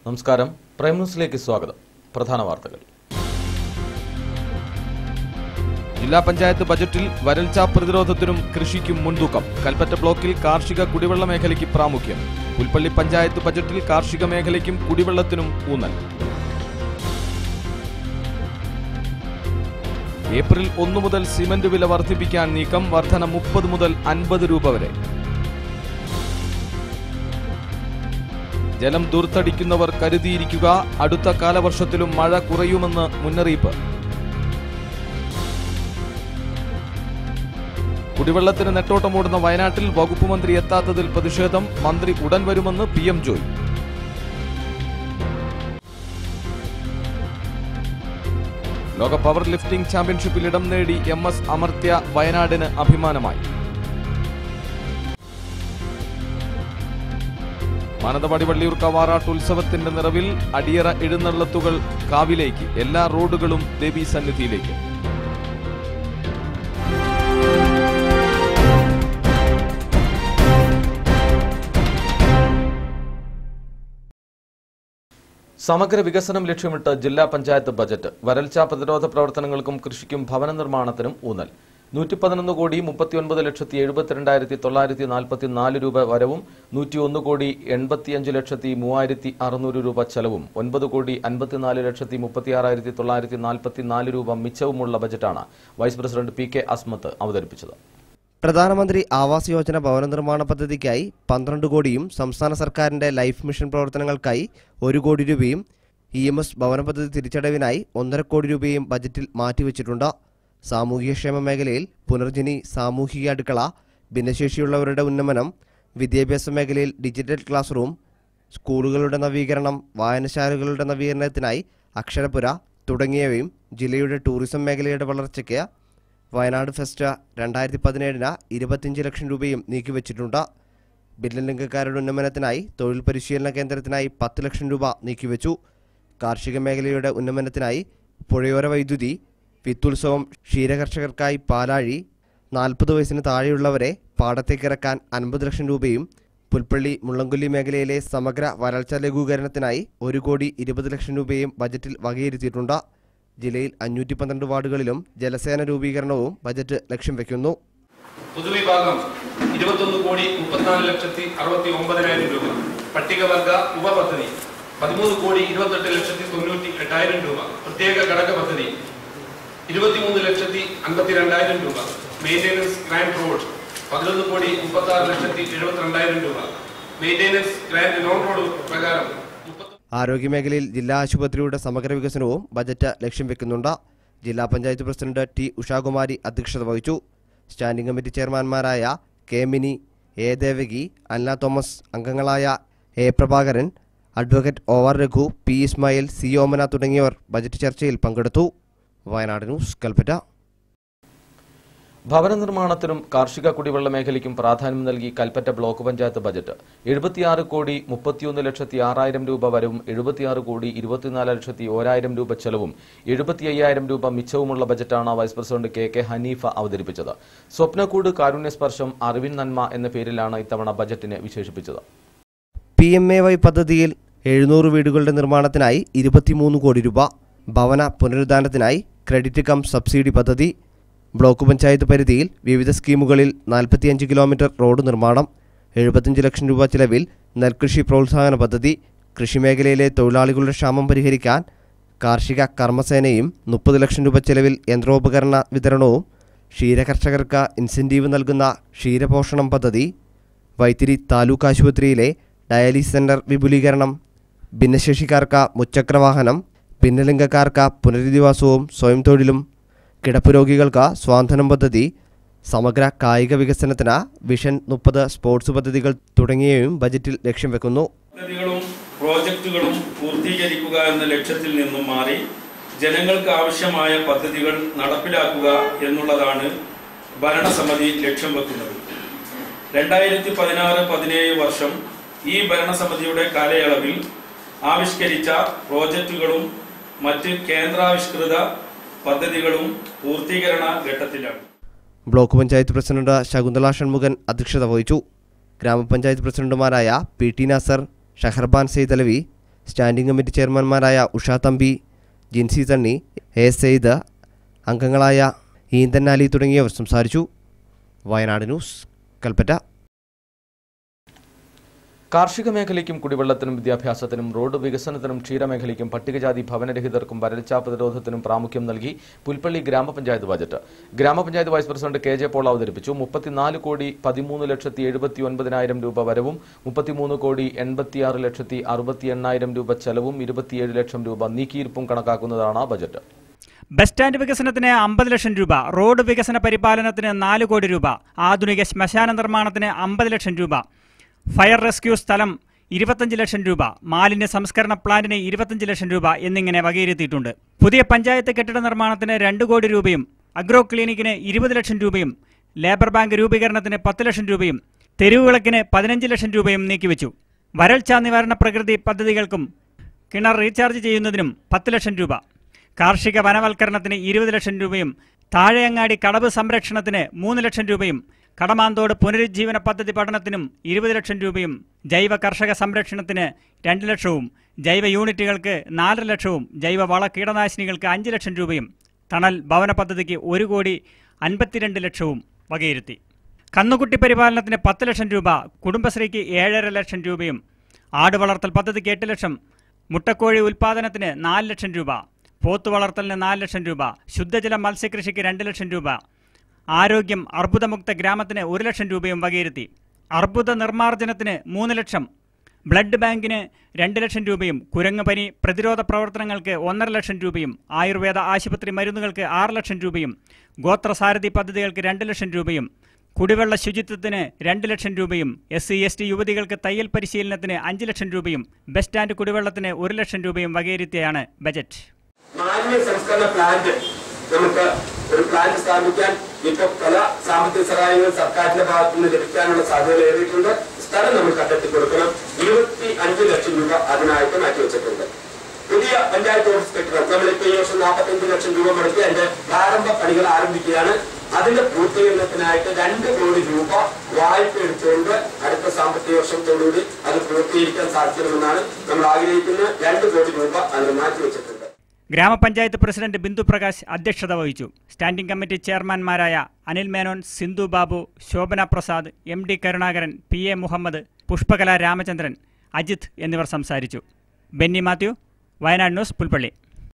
നമസ്കാരം പ്രൈം ന്യൂസിലേക്ക് സ്വാഗതം പ്രധാന വാർത്തകൾ ജില്ലാ പഞ്ചായത്ത് ബജറ്റിൽ വരൾച്ചാ പ്രതിരോധത്തിനും കൃഷിക്കും മുൻതൂക്കം കൽപ്പറ്റ ബ്ലോക്കിൽ കാർഷിക കുടിവെള്ള മേഖലയ്ക്ക് പ്രാമുഖ്യം പുൽപ്പള്ളി പഞ്ചായത്ത് ബജറ്റിൽ കാർഷിക മേഖലയ്ക്കും കുടിവെള്ളത്തിനും ഊന്നൽ ഏപ്രിൽ ഒന്നു മുതൽ സിമന്റ് വില വർദ്ധിപ്പിക്കാൻ നീക്കം വർധന മുപ്പത് മുതൽ അൻപത് രൂപ വരെ ജലം ദുർത്തടിക്കുന്നവർ കരുതിയിരിക്കുക അടുത്ത കാലവർഷത്തിലും മഴ കുറയുമെന്ന് മുന്നറിയിപ്പ് കുടിവെള്ളത്തിന് നെട്ടോട്ടമോടുന്ന വയനാട്ടിൽ വകുപ്പ് മന്ത്രി എത്താത്തതിൽ പ്രതിഷേധം മന്ത്രി ഉടൻ വരുമെന്ന് പി എം ജോയ് ലോക പവർ ലിഫ്റ്റിംഗ് ചാമ്പ്യൻഷിപ്പിൽ ഇടം നേടി എം എസ് അമർത്യ വയനാടിന് അഭിമാനമായി മാനന്തവാടി വള്ളിയൂർക്ക വാറാട്ട് ഉത്സവത്തിന്റെ നിറവിൽ അടിയറ എഴുന്നള്ളത്തുകൾ കാവിലേക്ക് എല്ലാ റോഡുകളും ദേവീ സന്നിധിയിലേക്ക് സമഗ്ര വികസനം ലക്ഷ്യമിട്ട് ജില്ലാ പഞ്ചായത്ത് ബജറ്റ് വരൾച്ചാ പ്രതിരോധ പ്രവർത്തനങ്ങൾക്കും കൃഷിക്കും ഭവന നിർമ്മാണത്തിനും ഊന്നൽ നൂറ്റി പതിനൊന്ന് കോടി മുപ്പത്തിയൊൻപത് ലക്ഷത്തി എഴുപത്തിരണ്ടായിരത്തി തൊള്ളായിരത്തി നാൽപ്പത്തിനാല് രൂപ വരവും നൂറ്റിയൊന്ന് കോടി എൺപത്തിയഞ്ച് ലക്ഷത്തി മൂവായിരത്തി അറുന്നൂറ് രൂപ ചെലവും ഒൻപത് കോടി അൻപത്തിനാല് ലക്ഷത്തി മുപ്പത്തിയാറായിരത്തി തൊള്ളായിരത്തി നാൽപ്പത്തിനാല് രൂപ മിച്ചവുമുള്ള ബജറ്റാണ് vice president P K Asmath അവതരിപ്പിച്ചത് പ്രധാനമന്ത്രി ആവാസ് യോജന ഭവന നിർമ്മാണ പദ്ധതിക്കായി പന്ത്രണ്ട് കോടിയും സംസ്ഥാന സർക്കാരിന്റെ ലൈഫ് മിഷൻ പ്രവർത്തനങ്ങൾക്കായി ഒരു കോടി രൂപയും ഇ എം എസ് ഭവന പദ്ധതി തിരിച്ചടവിനായി ഒന്നര കോടി രൂപയും ബജറ്റിൽ മാറ്റിവെച്ചിട്ടുണ്ട് സാമൂഹികക്ഷേമ മേഖലയിൽ പുനർജനി സാമൂഹിക അടുക്കള ഭിന്നശേഷിയുള്ളവരുടെ ഉന്നമനം വിദ്യാഭ്യാസ മേഖലയിൽ ഡിജിറ്റൽ ക്ലാസ് റൂം സ്കൂളുകളുടെ നവീകരണം വായനശാലകളുടെ നവീകരണത്തിനായി അക്ഷരപുര തുടങ്ങിയവയും ജില്ലയുടെ ടൂറിസം മേഖലയുടെ വളർച്ചയ്ക്ക് വയനാട് ഫെസ്റ്റ് രണ്ടായിരത്തി പതിനേഴിന് ഇരുപത്തിയഞ്ച് ലക്ഷം രൂപയും നീക്കിവച്ചിട്ടുണ്ട് ഭിന്നലിംഗക്കാരുടെ ഉന്നമനത്തിനായി തൊഴിൽ പരിശീലന കേന്ദ്രത്തിനായി പത്ത് ലക്ഷം രൂപ നീക്കിവെച്ചു കാർഷിക മേഖലയുടെ ഉന്നമനത്തിനായി പുഴയോര വൈദ്യുതി വിത്തുത്സവം ക്ഷീരകർഷകർക്കായി പാലാഴി നാൽപ്പത് വയസ്സിന് താഴെയുള്ളവരെ പാടത്തേക്കിറക്കാൻ അൻപത് ലക്ഷം രൂപയും പുൽപ്പള്ളി മുള്ളംകൊല്ലി മേഖലയിലെ സമഗ്ര വരൾച്ച ലഘൂകരണത്തിനായി ഒരു കോടി ഇരുപത് ലക്ഷം രൂപയും ബജറ്റിൽ വകയിരുത്തിയിട്ടുണ്ട് ജില്ലയിൽ അഞ്ഞൂറ്റി പന്ത്രണ്ട് വാർഡുകളിലും ജലസേന രൂപീകരണവും ബജറ്റ് ലക്ഷ്യം വയ്ക്കുന്നു പൊതുവിഭാഗം ഇരുപത്തൊന്ന് കോടി മുപ്പത്തിനാല് ലക്ഷത്തി അറുപത്തി ഒമ്പതിനായിരം രൂപ പട്ടികവർഗ ഉപപദ്ധതി പതിമൂന്ന് കോടി ഇരുപത്തെട്ട് ലക്ഷത്തി തൊണ്ണൂറ്റി എട്ടായിരം രൂപ പ്രത്യേക ഘടക പദ്ധതി ഇരുപത്തിമൂന്ന് ലക്ഷത്തി അൻപത്തി രണ്ടായിരം രൂപ മെയിൻ്റെനൻസ് ഗ്രാൻഡ് റോഡ് പതിനൊന്ന് കോടി മുപ്പത്തി ആറ് ലക്ഷത്തി എഴുപത്തിരണ്ടായിരം രൂപ മെയിൻ്റെനൻസ് ഗ്രാൻഡ് നോൺ റോഡ് പ്രകാരം മുപ്പത്തി ആരോഗ്യമേഖലയിൽ ജില്ലാ ആശുപത്രിയുടെ സമഗ്ര വികസനവും ബജറ്റ് ലക്ഷ്യം വെക്കുന്നുണ്ട് ജില്ലാ പഞ്ചായത്ത് പ്രസിഡന്റ് ടി ഉഷാകുമാരി അധ്യക്ഷത വഹിച്ചു സ്റ്റാൻഡിംഗ് കമ്മിറ്റി ചെയർമാൻമാരായ കെ മിനി എ ദേവകി അന്ന തോമസ് അംഗങ്ങളായ A Prabhakaran advocate O R Raghu P Ismail C Omana തുടങ്ങിയവർ ബജറ്റ് ചർച്ചയിൽ പങ്കെടുത്തു വയനാട് ന്യൂസ് കൽപ്പറ്റ ഭവന നിർമ്മാണത്തിനും കാർഷിക കുടിവെള്ള മേഖലയ്ക്കും പ്രാധാന്യം നൽകി കൽപ്പറ്റ ബ്ലോക്ക് പഞ്ചായത്ത് ബജറ്റ് എഴുപത്തിയാറ് കോടി മുപ്പത്തിയൊന്ന് ലക്ഷത്തി ആറായിരം രൂപ വരവും എഴുപത്തിയാറ് കോടി ഇരുപത്തിനാല് ലക്ഷത്തി ഓരായിരം രൂപ ചെലവും എഴുപത്തി അയ്യായിരം രൂപ മിച്ചവുമുള്ള ബജറ്റാണ് vice president K K Haneefa അവതരിപ്പിച്ചത് സ്വപ്നക്കൂട് കാരുണ്യസ്പർശം അറിവിൻ നന്മ എന്ന പേരിലാണ് ഇത്തവണ ബജറ്റിനെ വിശേഷിപ്പിച്ചത് പി എം എ വൈ പദ്ധതിയിൽ എഴുന്നൂറ് വീടുകളുടെ നിർമ്മാണത്തിനായി ഇരുപത്തിമൂന്ന് കോടി രൂപ ഭവന പുനരുദ്ധാനത്തിനായി ക്രെഡിറ്റ് കം സബ്സിഡി പദ്ധതി ബ്ലോക്ക് പഞ്ചായത്ത് പരിധിയിൽ വിവിധ സ്കീമുകളിൽ നാൽപ്പത്തിയഞ്ച് കിലോമീറ്റർ റോഡ് നിർമ്മാണം എഴുപത്തഞ്ച് ലക്ഷം രൂപ ചിലവിൽ നെൽകൃഷി പ്രോത്സാഹന പദ്ധതി കൃഷിമേഖലയിലെ തൊഴിലാളികളുടെ ക്ഷാമം പരിഹരിക്കാൻ കാർഷിക കർമ്മസേനയും മുപ്പത് ലക്ഷം രൂപ ചെലവിൽ യന്ത്രോപകരണ വിതരണവും ക്ഷീരകർഷകർക്ക് ഇൻസെൻറ്റീവ് നൽകുന്ന ക്ഷീരപോഷണം പദ്ധതി വൈത്തിരി താലൂക്ക് ആശുപത്രിയിലെ ഡയാലിസിസ് സെന്റർ വിപുലീകരണം ഭിന്നശേഷിക്കാർക്ക് മുച്ചക്രവാഹനം ഭിന്നലിംഗക്കാർക്ക് പുനരധിവാസവും സ്വയം തൊഴിലും കിടപ്പ് രോഗികൾക്ക് സ്വാന്തനം പദ്ധതി സമഗ്ര കായിക വികസനത്തിന് വിഷൻ മുപ്പത് സ്പോർട്സ് പദ്ധതികൾ തുടങ്ങിയവയും ബജറ്റിൽ ലക്ഷ്യം വെക്കുന്നു പദ്ധതികളും പ്രോജക്റ്റുകളും പൂർത്തീകരിക്കുക എന്ന ലക്ഷ്യത്തിൽ നിന്നും മാറി ജനങ്ങൾക്ക് ആവശ്യമായ പദ്ധതികൾ നടപ്പിലാക്കുക എന്നുള്ളതാണ് ഭരണസമിതി ലക്ഷ്യം വെക്കുന്നത് രണ്ടായിരത്തി പതിനാറ് പതിനേഴ് വർഷം ഈ ഭരണസമിതിയുടെ കാലയളവിൽ ആവിഷ്കരിച്ച പ്രോജക്റ്റുകളും മറ്റ് കേന്ദ്രാവിഷ്കൃത പദ്ധതികളും പൂർത്തീകരണ ഘട്ടത്തിലാണ് ബ്ലോക്ക് പഞ്ചായത്ത് പ്രസിഡന്റ് ശകുന്തള ഷൺമുഖൻ അധ്യക്ഷത വഹിച്ചു ഗ്രാമപഞ്ചായത്ത് പ്രസിഡന്റുമാരായ P T Nasar Shaharban Saithalavi standing committee ചെയർമാൻമാരായ ഉഷാ തമ്പി ജിൻസി തണ്ണി എ സെയ്ദ് അംഗങ്ങളായ ഈന്തൻ അലി തുടങ്ങിയവർ സംസാരിച്ചു വയനാട് ന്യൂസ് കൽപ്പറ്റ കാർഷിക മേഖലയ്ക്കും കുടിവെള്ളത്തിനും വിദ്യാഭ്യാസത്തിനും റോഡ് വികസനത്തിനും ക്ഷീരമേഖലയ്ക്കും പട്ടികജാതി ഭവനരഹിതർക്കും വരൾച്ചാ പ്രതിരോധത്തിനും പ്രാമുഖ്യം നൽകി പുൽപ്പള്ളി ഗ്രാമപഞ്ചായത്ത് ബജറ്റ് ഗ്രാമപഞ്ചായത്ത് vice president K J Paul അവതരിപ്പിച്ചു മുപ്പത്തിനാല് കോടി പതിമൂന്ന് ലക്ഷത്തി എഴുപത്തി ഒൻപതിനായിരം രൂപ വരവും മുപ്പത്തിമൂന്ന് കോടി എൺപത്തിയാറ് ലക്ഷത്തി അറുപത്തി എണ്ണായിരം രൂപ ചെലവും ഇരുപത്തിയേഴ് ലക്ഷം രൂപ നീക്കിയിരിപ്പും കണക്കാക്കുന്നതാണ് ബജറ്റ് ബസ് സ്റ്റാൻഡ് വികസനത്തിന് അമ്പത് ലക്ഷം രൂപ റോഡ് വികസന പരിപാലനത്തിന് നാല് കോടി രൂപ ആധുനിക ശ്മശാന നിർമ്മാണത്തിന് അമ്പത് ലക്ഷം രൂപ ഫയർ റെസ്ക്യൂ സ്ഥലം ഇരുപത്തഞ്ച് ലക്ഷം രൂപ മാലിന്യ സംസ്കരണ പ്ലാന്റിന് ഇരുപത്തഞ്ച് ലക്ഷം രൂപ എന്നിങ്ങനെ വകയിരുത്തിയിട്ടുണ്ട് പുതിയ പഞ്ചായത്ത് കെട്ടിട നിർമ്മാണത്തിന് രണ്ട് കോടി രൂപയും അഗ്രോ ക്ലിനിക്കിന് ഇരുപത് ലക്ഷം രൂപയും ലേബർ ബാങ്ക് രൂപീകരണത്തിന് പത്ത് ലക്ഷം രൂപയും തെരുവുവിളക്കിന് പതിനഞ്ച് ലക്ഷം രൂപയും നീക്കിവെച്ചു വരൾച്ചാ നിവാരണ പ്രകൃതി പദ്ധതികൾക്കും കിണർ റീചാർജ് ചെയ്യുന്നതിനും പത്ത് ലക്ഷം രൂപ കാർഷിക വനവൽക്കരണത്തിന് ഇരുപത് ലക്ഷം രൂപയും താഴെയങ്ങാടി കടവ് സംരക്ഷണത്തിന് മൂന്ന് ലക്ഷം രൂപയും കടമാന്തോട് പുനരുജ്ജീവന പദ്ധതി പഠനത്തിനും ഇരുപത് ലക്ഷം രൂപയും ജൈവ കർഷക സംരക്ഷണത്തിന് രണ്ട് ലക്ഷവും ജൈവ യൂണിറ്റുകൾക്ക് നാലര ലക്ഷവും ജൈവ വള കീടനാശിനികൾക്ക് അഞ്ച് ലക്ഷം രൂപയും തണൽ ഭവന പദ്ധതിക്ക് ഒരു കോടി അൻപത്തിരണ്ട് ലക്ഷവും വകയിരുത്തി കന്നുകുട്ടി പരിപാലനത്തിന് പത്ത് ലക്ഷം രൂപ കുടുംബശ്രീക്ക് ഏഴര ലക്ഷം രൂപയും ആട് വളർത്തൽ പദ്ധതിക്ക് എട്ട് ലക്ഷം മുട്ടക്കോഴി ഉൽപ്പാദനത്തിന് നാല് ലക്ഷം രൂപ പോത്ത് വളർത്തലിന് നാല് ലക്ഷം രൂപ ശുദ്ധജല മത്സ്യകൃഷിക്ക് രണ്ട് ലക്ഷം രൂപ ആരോഗ്യം അർബുദമുക്ത ഗ്രാമത്തിന് ഒരു ലക്ഷം രൂപയും വകയിരുത്തി അർബുദ നിർമ്മാർജ്ജനത്തിന് മൂന്ന് ലക്ഷം ബ്ലഡ് ബാങ്കിന് രണ്ട് ലക്ഷം രൂപയും കുരങ്ങുപനി പ്രതിരോധ പ്രവർത്തനങ്ങൾക്ക് ഒന്നര ലക്ഷം രൂപയും ആയുർവേദ ആശുപത്രി മരുന്നുകൾക്ക് ആറ് ലക്ഷം രൂപയും ഗോത്രസാരഥി പദ്ധതികൾക്ക് രണ്ട് ലക്ഷം രൂപയും കുടിവെള്ള ശുചിത്വത്തിന് രണ്ട് ലക്ഷം രൂപയും എസ് സി എസ് ടി യുവതികൾക്ക് തയ്യൽ പരിശീലനത്തിന് അഞ്ച് ലക്ഷം രൂപയും ബസ് സ്റ്റാൻഡ് കുടിവെള്ളത്തിന് ഒരു ലക്ഷം രൂപയും വകയിരുത്തിയാണ് ബജറ്റ് മാലിന്യ സംസ്കരണ പ്ലാന്റ് നമുക്ക് ഒരു പ്ലാന്റ് സ്ഥാപിക്കാൻ ഇപ്പൊ പല സാമ്പത്തിക സഹായങ്ങൾ സർക്കാരിന്റെ ഭാഗത്തു നിന്ന് ലഭിക്കാനുള്ള സാധ്യതകൾ ഏറിയിട്ടുണ്ട് സ്ഥലം നമ്മൾ കണ്ടെത്തി കൊടുക്കണം ഇരുപത്തി അഞ്ച് ലക്ഷം രൂപ അതിനായിട്ട് മാറ്റിവെച്ചിട്ടുണ്ട് പുതിയ പഞ്ചായത്ത് ഓഫീസ് കെട്ടിടം നമ്മളിപ്പോ ഈ വർഷം നാൽപ്പത്തഞ്ച് ലക്ഷം രൂപ മുടക്കി അതിന്റെ പ്രാരംഭ പണികൾ ആരംഭിക്കുകയാണ് അതിന്റെ പൂർത്തീകരണത്തിനായിട്ട് രണ്ട് കോടി രൂപ വായ്പ എടുത്തുകൊണ്ട് അടുത്ത സാമ്പത്തിക വർഷത്തോടുകൂടി അത് പൂർത്തീകരിക്കാൻ സാധിക്കണമെന്നാണ് നമ്മൾ ആഗ്രഹിക്കുന്നത് രണ്ട് കോടി രൂപ അതിന് മാറ്റിവെച്ചിട്ടുണ്ട് ഗ്രാമപഞ്ചായത്ത് പ്രസിഡന്റ് ബിന്ദു പ്രകാശ് അധ്യക്ഷത വഹിച്ചു സ്റ്റാൻഡിംഗ് കമ്മിറ്റി ചെയർമാൻമാരായ Anil Menon Sindhu Babu Shobhana Prasad M D Karunakaran P A Muhammad Pushpakala Ramachandran Ajith എന്നിവർ സംസാരിച്ചു ബെന്നി മാത്യു വയനാട് ന്യൂസ് പുൽപ്പള്ളി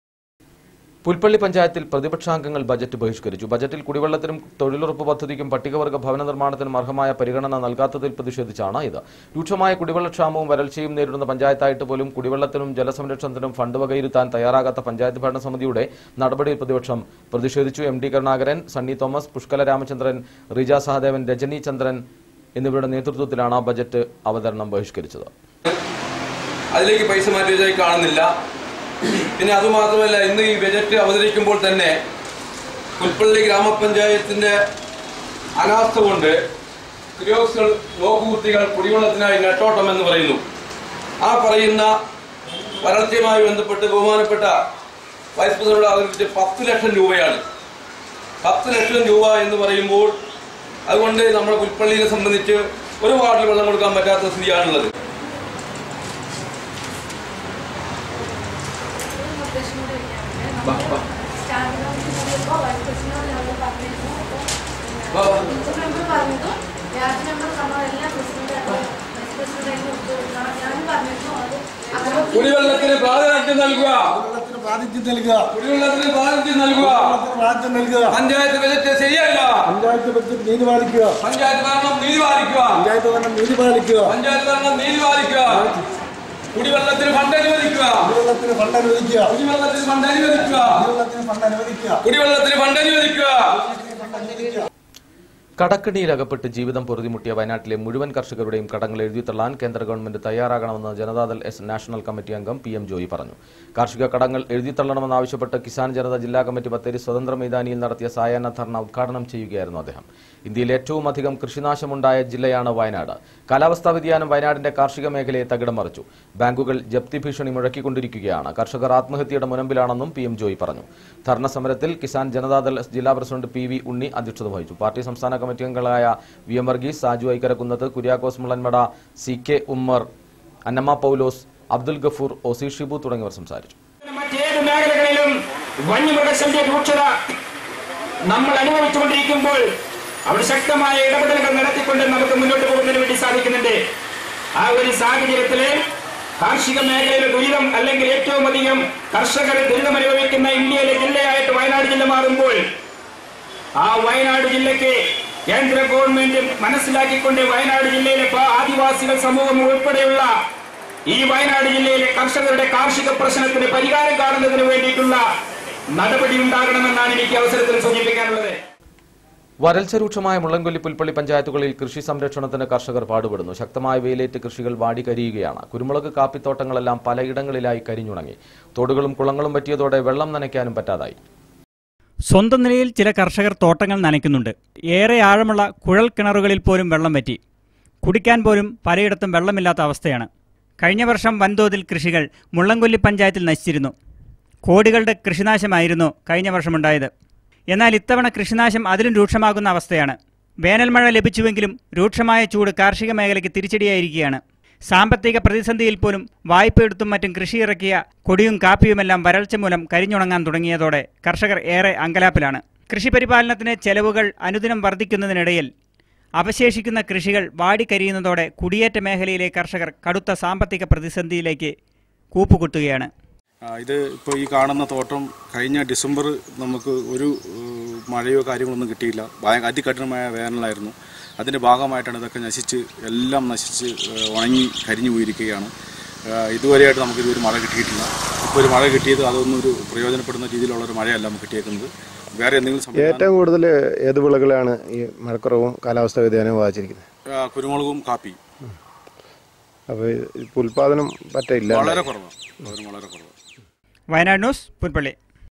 പുൽപ്പള്ളി പഞ്ചായത്തിൽ പ്രതിപക്ഷാംഗങ്ങൾ ബജറ്റ് ബഹിഷ്കരിച്ചു ബജറ്റിൽ കുടിവെള്ളത്തിനും തൊഴിലുറപ്പ് പദ്ധതിക്കും പട്ടികവർഗ ഭവന നിർമ്മാണത്തിനും അർഹമായ പരിഗണന നൽകാത്തതിൽ പ്രതിഷേധിച്ചാണ് ഇത് രൂക്ഷമായ കുടിവെള്ളക്ഷാമവും വരൾച്ചയും നേരിടുന്ന പഞ്ചായത്തായിട്ട് പോലും കുടിവെള്ളത്തിനും ജലസംരക്ഷണത്തിനും ഫണ്ട് വകയിരുത്താൻ തയ്യാറാകാത്ത പഞ്ചായത്ത് ഭരണസമിതിയുടെ നടപടിയിൽ പ്രതിപക്ഷം പ്രതിഷേധിച്ചു എം ഡി കരുണാകരൻ സണ്ണി തോമസ് പുഷ്കല രാമചന്ദ്രൻ റിജ സഹദേവൻ രജനി ചന്ദ്രൻ എന്നിവരുടെ നേതൃത്വത്തിലാണ് ബജറ്റ് അവതരണം ബഹിഷ്കരിച്ചത് അതിലേക്ക് പൈസ മാറ്റിയതായി കാണുന്നില്ല പിന്നെ അതുമാത്രമല്ല ഇന്ന് ഈ ബജറ്റ് അവതരിക്കുമ്പോൾ തന്നെ പുൽപ്പള്ളി ഗ്രാമപഞ്ചായത്തിന്റെ അനാസ്ഥ കൊണ്ട് ഉദ്യോഗസ്ഥർ നോക്കുകുത്തികൾ കുടിവെള്ളത്തിനായി നെട്ടോട്ടം എന്ന് പറയുന്നു ആ പറയുന്ന വരൾച്ചയുമായി ബന്ധപ്പെട്ട് ബഹുമാനപ്പെട്ട വൈസ് പ്രസിഡന്റ് അവതരിപ്പിച്ച പത്ത് ലക്ഷം രൂപയാണ് പത്ത് ലക്ഷം രൂപ എന്ന് പറയുമ്പോൾ അതുകൊണ്ട് നമ്മുടെ പുൽപ്പള്ളിയെ സംബന്ധിച്ച് ഒരു വാർഡിൽ വെള്ളം കൊടുക്കാൻ പറ്റാത്ത സ്ഥിതിയാണുള്ളത് വാ, വാ. കുടിവെള്ളത്തിന് പ്രാധാന്യം നൽകുക പ്രാതിഥ്യം നൽകുക കുടിവെള്ളത്തിന് പ്രാധാന്യം നൽകുക പ്രാതിഥ്യം നൽകുക പഞ്ചായത്ത് ബജറ്റ് ശരിയല്ല പഞ്ചായത്ത് ബജറ്റ് നീതി പാലിക്കുക പഞ്ചായത്ത് ഭരണം നീതി പാലിക്കുക പഞ്ചായത്ത് ഭരണം നീതി പാലിക്കുക പഞ്ചായത്ത് ഭരണം നീതി പാലിക്കുക കുടിവെള്ളത്തിന് ഫണ്ട് അനുവദിക്കുക കുടിവെള്ളത്തിന് ഫണ്ട് അനുവദിക്കുക കുടിവെള്ളത്തിന് ഫണ്ട് അനുവദിക്കുക കുടിവെള്ളത്തിന് ഫണ്ട് അനുവദിക്കുക കുടിവെള്ളത്തിന് ഫണ്ട് അനുവദിക്കുക കടക്കിണിയിലകപ്പെട്ട് ജീവിതം പൊറുതിമുട്ടിയ വയനാട്ടിലെ മുഴുവൻ കർഷകരുടെയും കടങ്ങൾ എഴുതിത്തള്ളാൻ കേന്ദ്ര ഗവൺമെന്റ് തയ്യാറാകണമെന്ന് ജനതാദൾ എസ് നാഷണൽ കമ്മിറ്റി അംഗം പി എം ജോയി പറഞ്ഞു കാർഷിക കടങ്ങൾ എഴുതിത്തള്ളണമെന്നാവശ്യപ്പെട്ട് കിസാൻ ജനത ജില്ലാ കമ്മിറ്റി ബത്തേരി സ്വതന്ത്ര മൈതാനിയിൽ നടത്തിയ സായാഹ്ന ധർണ ഉദ്ഘാടനം ചെയ്യുകയായിരുന്നു അദ്ദേഹം ഇന്ത്യയിൽ ഏറ്റവും അധികം കൃഷിനാശമുണ്ടായ ജില്ലയാണ് വയനാട് കാലാവസ്ഥാ വ്യതിയാനം വയനാടിന്റെ കാർഷിക മേഖലയെ തകിടം മറിച്ചു ബാങ്കുകൾ ജപ്തി ഭീഷണി മുഴക്കിക്കൊണ്ടിരിക്കുകയാണ് കർഷകർ ആത്മഹത്യയുടെ മുനമ്പിലാണെന്നും പി എം ജോയി പറഞ്ഞു ധർണ സമരത്തിൽ കിസാൻ ജനതാദൾ എസ് ജില്ലാ പ്രസിഡന്റ് പി വി ഉണ്ണി അധ്യക്ഷത വഹിച്ചു പാർട്ടി സംസ്ഥാന കമ്മിറ്റി അംഗങ്ങളായ V M Varghese Saju Aikkarakunnath Kuriakose Mullanmada C K Ummer Annamma Paulose Abdul Gafoor OC Shibu തുടങ്ങിയവർ സംസാരിച്ചു മറ്റേത് മേഖലകളിലും വന്യമൃഗശല്യ രൂക്ഷത നമ്മൾ അനുഭവിച്ചുകൊണ്ടിരിക്കുമ്പോൾ അവിടെ ശക്തമായ ഇടപെടലുകൾ നടത്തിക്കൊണ്ട് നമുക്ക് മുന്നോട്ട് പോകുന്നതിന് വേണ്ടി സാധിക്കുന്നുണ്ട് ആ ഒരു സാഹചര്യത്തില് കാർഷിക മേഖലയിലെ ദുരിതം അല്ലെങ്കിൽ ഏറ്റവും അധികം കർഷകർ ദുരിതം അനുഭവിക്കുന്ന ഇന്ത്യയിലെ ജില്ലയായിട്ട് വയനാട് ജില്ല മാറുമ്പോൾ ആ വയനാട് ജില്ലയ്ക്ക് കേന്ദ്ര ഗവൺമെന്റ് മനസ്സിലാക്കിക്കൊണ്ട് വയനാട് ജില്ലയിലെ പ- ആദിവാസികൾ സമൂഹം ഉൾപ്പെടെയുള്ള ഈ വയനാട് ജില്ലയിലെ കർഷകരുടെ കാർഷിക പ്രശ്നത്തിന് പരിഹാരം കാണുന്നതിന് വേണ്ടിയിട്ടുള്ള നടപടി ഉണ്ടാകണമെന്നാണ് എനിക്ക് അവസരത്തിൽ സൂചിപ്പിക്കാനുള്ളത് വരൾച്ച രൂക്ഷമായ മുള്ളൻകൊല്ലി പുൽപ്പള്ളി പഞ്ചായത്തുകളിൽ കൃഷി സംരക്ഷണത്തിന് കർഷകർ പാടുപെടുന്നു ശക്തമായ വെയിലേറ്റ് കൃഷികൾ വാടി കരിയുകയാണ് കുരുമുളക് കാപ്പിത്തോട്ടങ്ങളെല്ലാം പലയിടങ്ങളിലായി കരിഞ്ഞുണങ്ങി തോടുകളും കുളങ്ങളും പറ്റിയതോടെ വെള്ളം നനയ്ക്കാനും പറ്റാതായി സ്വന്തം നിലയിൽ ചില കർഷകർ തോട്ടങ്ങൾ നനയ്ക്കുന്നുണ്ട് ഏറെ ആഴമുള്ള കുഴൽ കിണറുകളിൽ പോലും വെള്ളം പറ്റി കുടിക്കാൻ പോലും പലയിടത്തും വെള്ളമില്ലാത്ത അവസ്ഥയാണ് കഴിഞ്ഞ വർഷം വൻതോതിൽ കൃഷികൾ മുള്ളംകൊല്ലി പഞ്ചായത്തിൽ നശിച്ചിരുന്നു കോടികളുടെ കൃഷിനാശമായിരുന്നു കഴിഞ്ഞ വർഷമുണ്ടായത് എന്നാൽ ഇത്തവണ കൃഷിനാശം അതിലും രൂക്ഷമാകുന്ന അവസ്ഥയാണ് വേനൽ മഴ ലഭിച്ചുവെങ്കിലും രൂക്ഷമായ ചൂട് കാർഷിക മേഖലയ്ക്ക് തിരിച്ചടിയായിരിക്കുകയാണ് സാമ്പത്തിക പ്രതിസന്ധിയിൽ പോലും വായ്പയെടുത്തും മറ്റും കൃഷി ഇറക്കിയ കൊടിയും കാപ്പിയുമെല്ലാം വരൾച്ച മൂലം കരിഞ്ഞുണങ്ങാൻ തുടങ്ങിയതോടെ കർഷകർ ഏറെ അങ്കലാപ്പിലാണ് കൃഷി പരിപാലനത്തിന് ചെലവുകൾ അനുദിനം വർദ്ധിക്കുന്നതിനിടയിൽ അവശേഷിക്കുന്ന കൃഷികൾ വാടിക്കരിയുന്നതോടെ കുടിയേറ്റ മേഖലയിലെ കർഷകർ കടുത്ത സാമ്പത്തിക പ്രതിസന്ധിയിലേക്ക് കൂപ്പുകുത്തുകയാണ് ആ, ഇത് ഇപ്പോൾ ഈ കാണുന്ന തോട്ടം കഴിഞ്ഞ ഡിസംബർ നമുക്ക് ഒരു ഏഹ്, മഴയോ കാര്യങ്ങളൊന്നും കിട്ടിയില്ല ഭയ- അതികഠിനമായ വേനലായിരുന്നു അതിൻ്റെ ഭാഗമായിട്ടാണ് ഇതൊക്കെ നശിച്ച് എല്ലാം നശിച്ച് ഏഹ്, ഉണങ്ങി കരിഞ്ഞു പോയിരിക്കുകയാണ് ഏഹ്, ഇതുവരെയായിട്ട് നമുക്ക് ഇതൊരു മഴ കിട്ടിയിട്ടില്ല ഇപ്പോൾ ഒരു മഴ കിട്ടിയത് അതൊന്നും ഒരു പ്രയോജനപ്പെടുന്ന രീതിയിലുള്ള ഒരു മഴയല്ല നമുക്ക് കിട്ടിയേക്കുന്നത് വേറെ എന്തെങ്കിലും സംവിധാനം ഏറ്റവും കൂടുതൽ ഏത് വിളകളാണ് ഈ മഴക്കുറവും കാലാവസ്ഥാ വ്യതിയാനവും ബാധിച്ചിരിക്കുന്നത് ആ, കുരുമുളകും കാപ്പി അപ്പോൾ ഇപ്പോൾ ഉൽപാദനം പറ്റില്ല വളരെ കുറവാണ് ഉൽപ്പാദനം വളരെ കുറവാണ് വയനാട് ന്യൂസ് പുൽപ്പള്ളി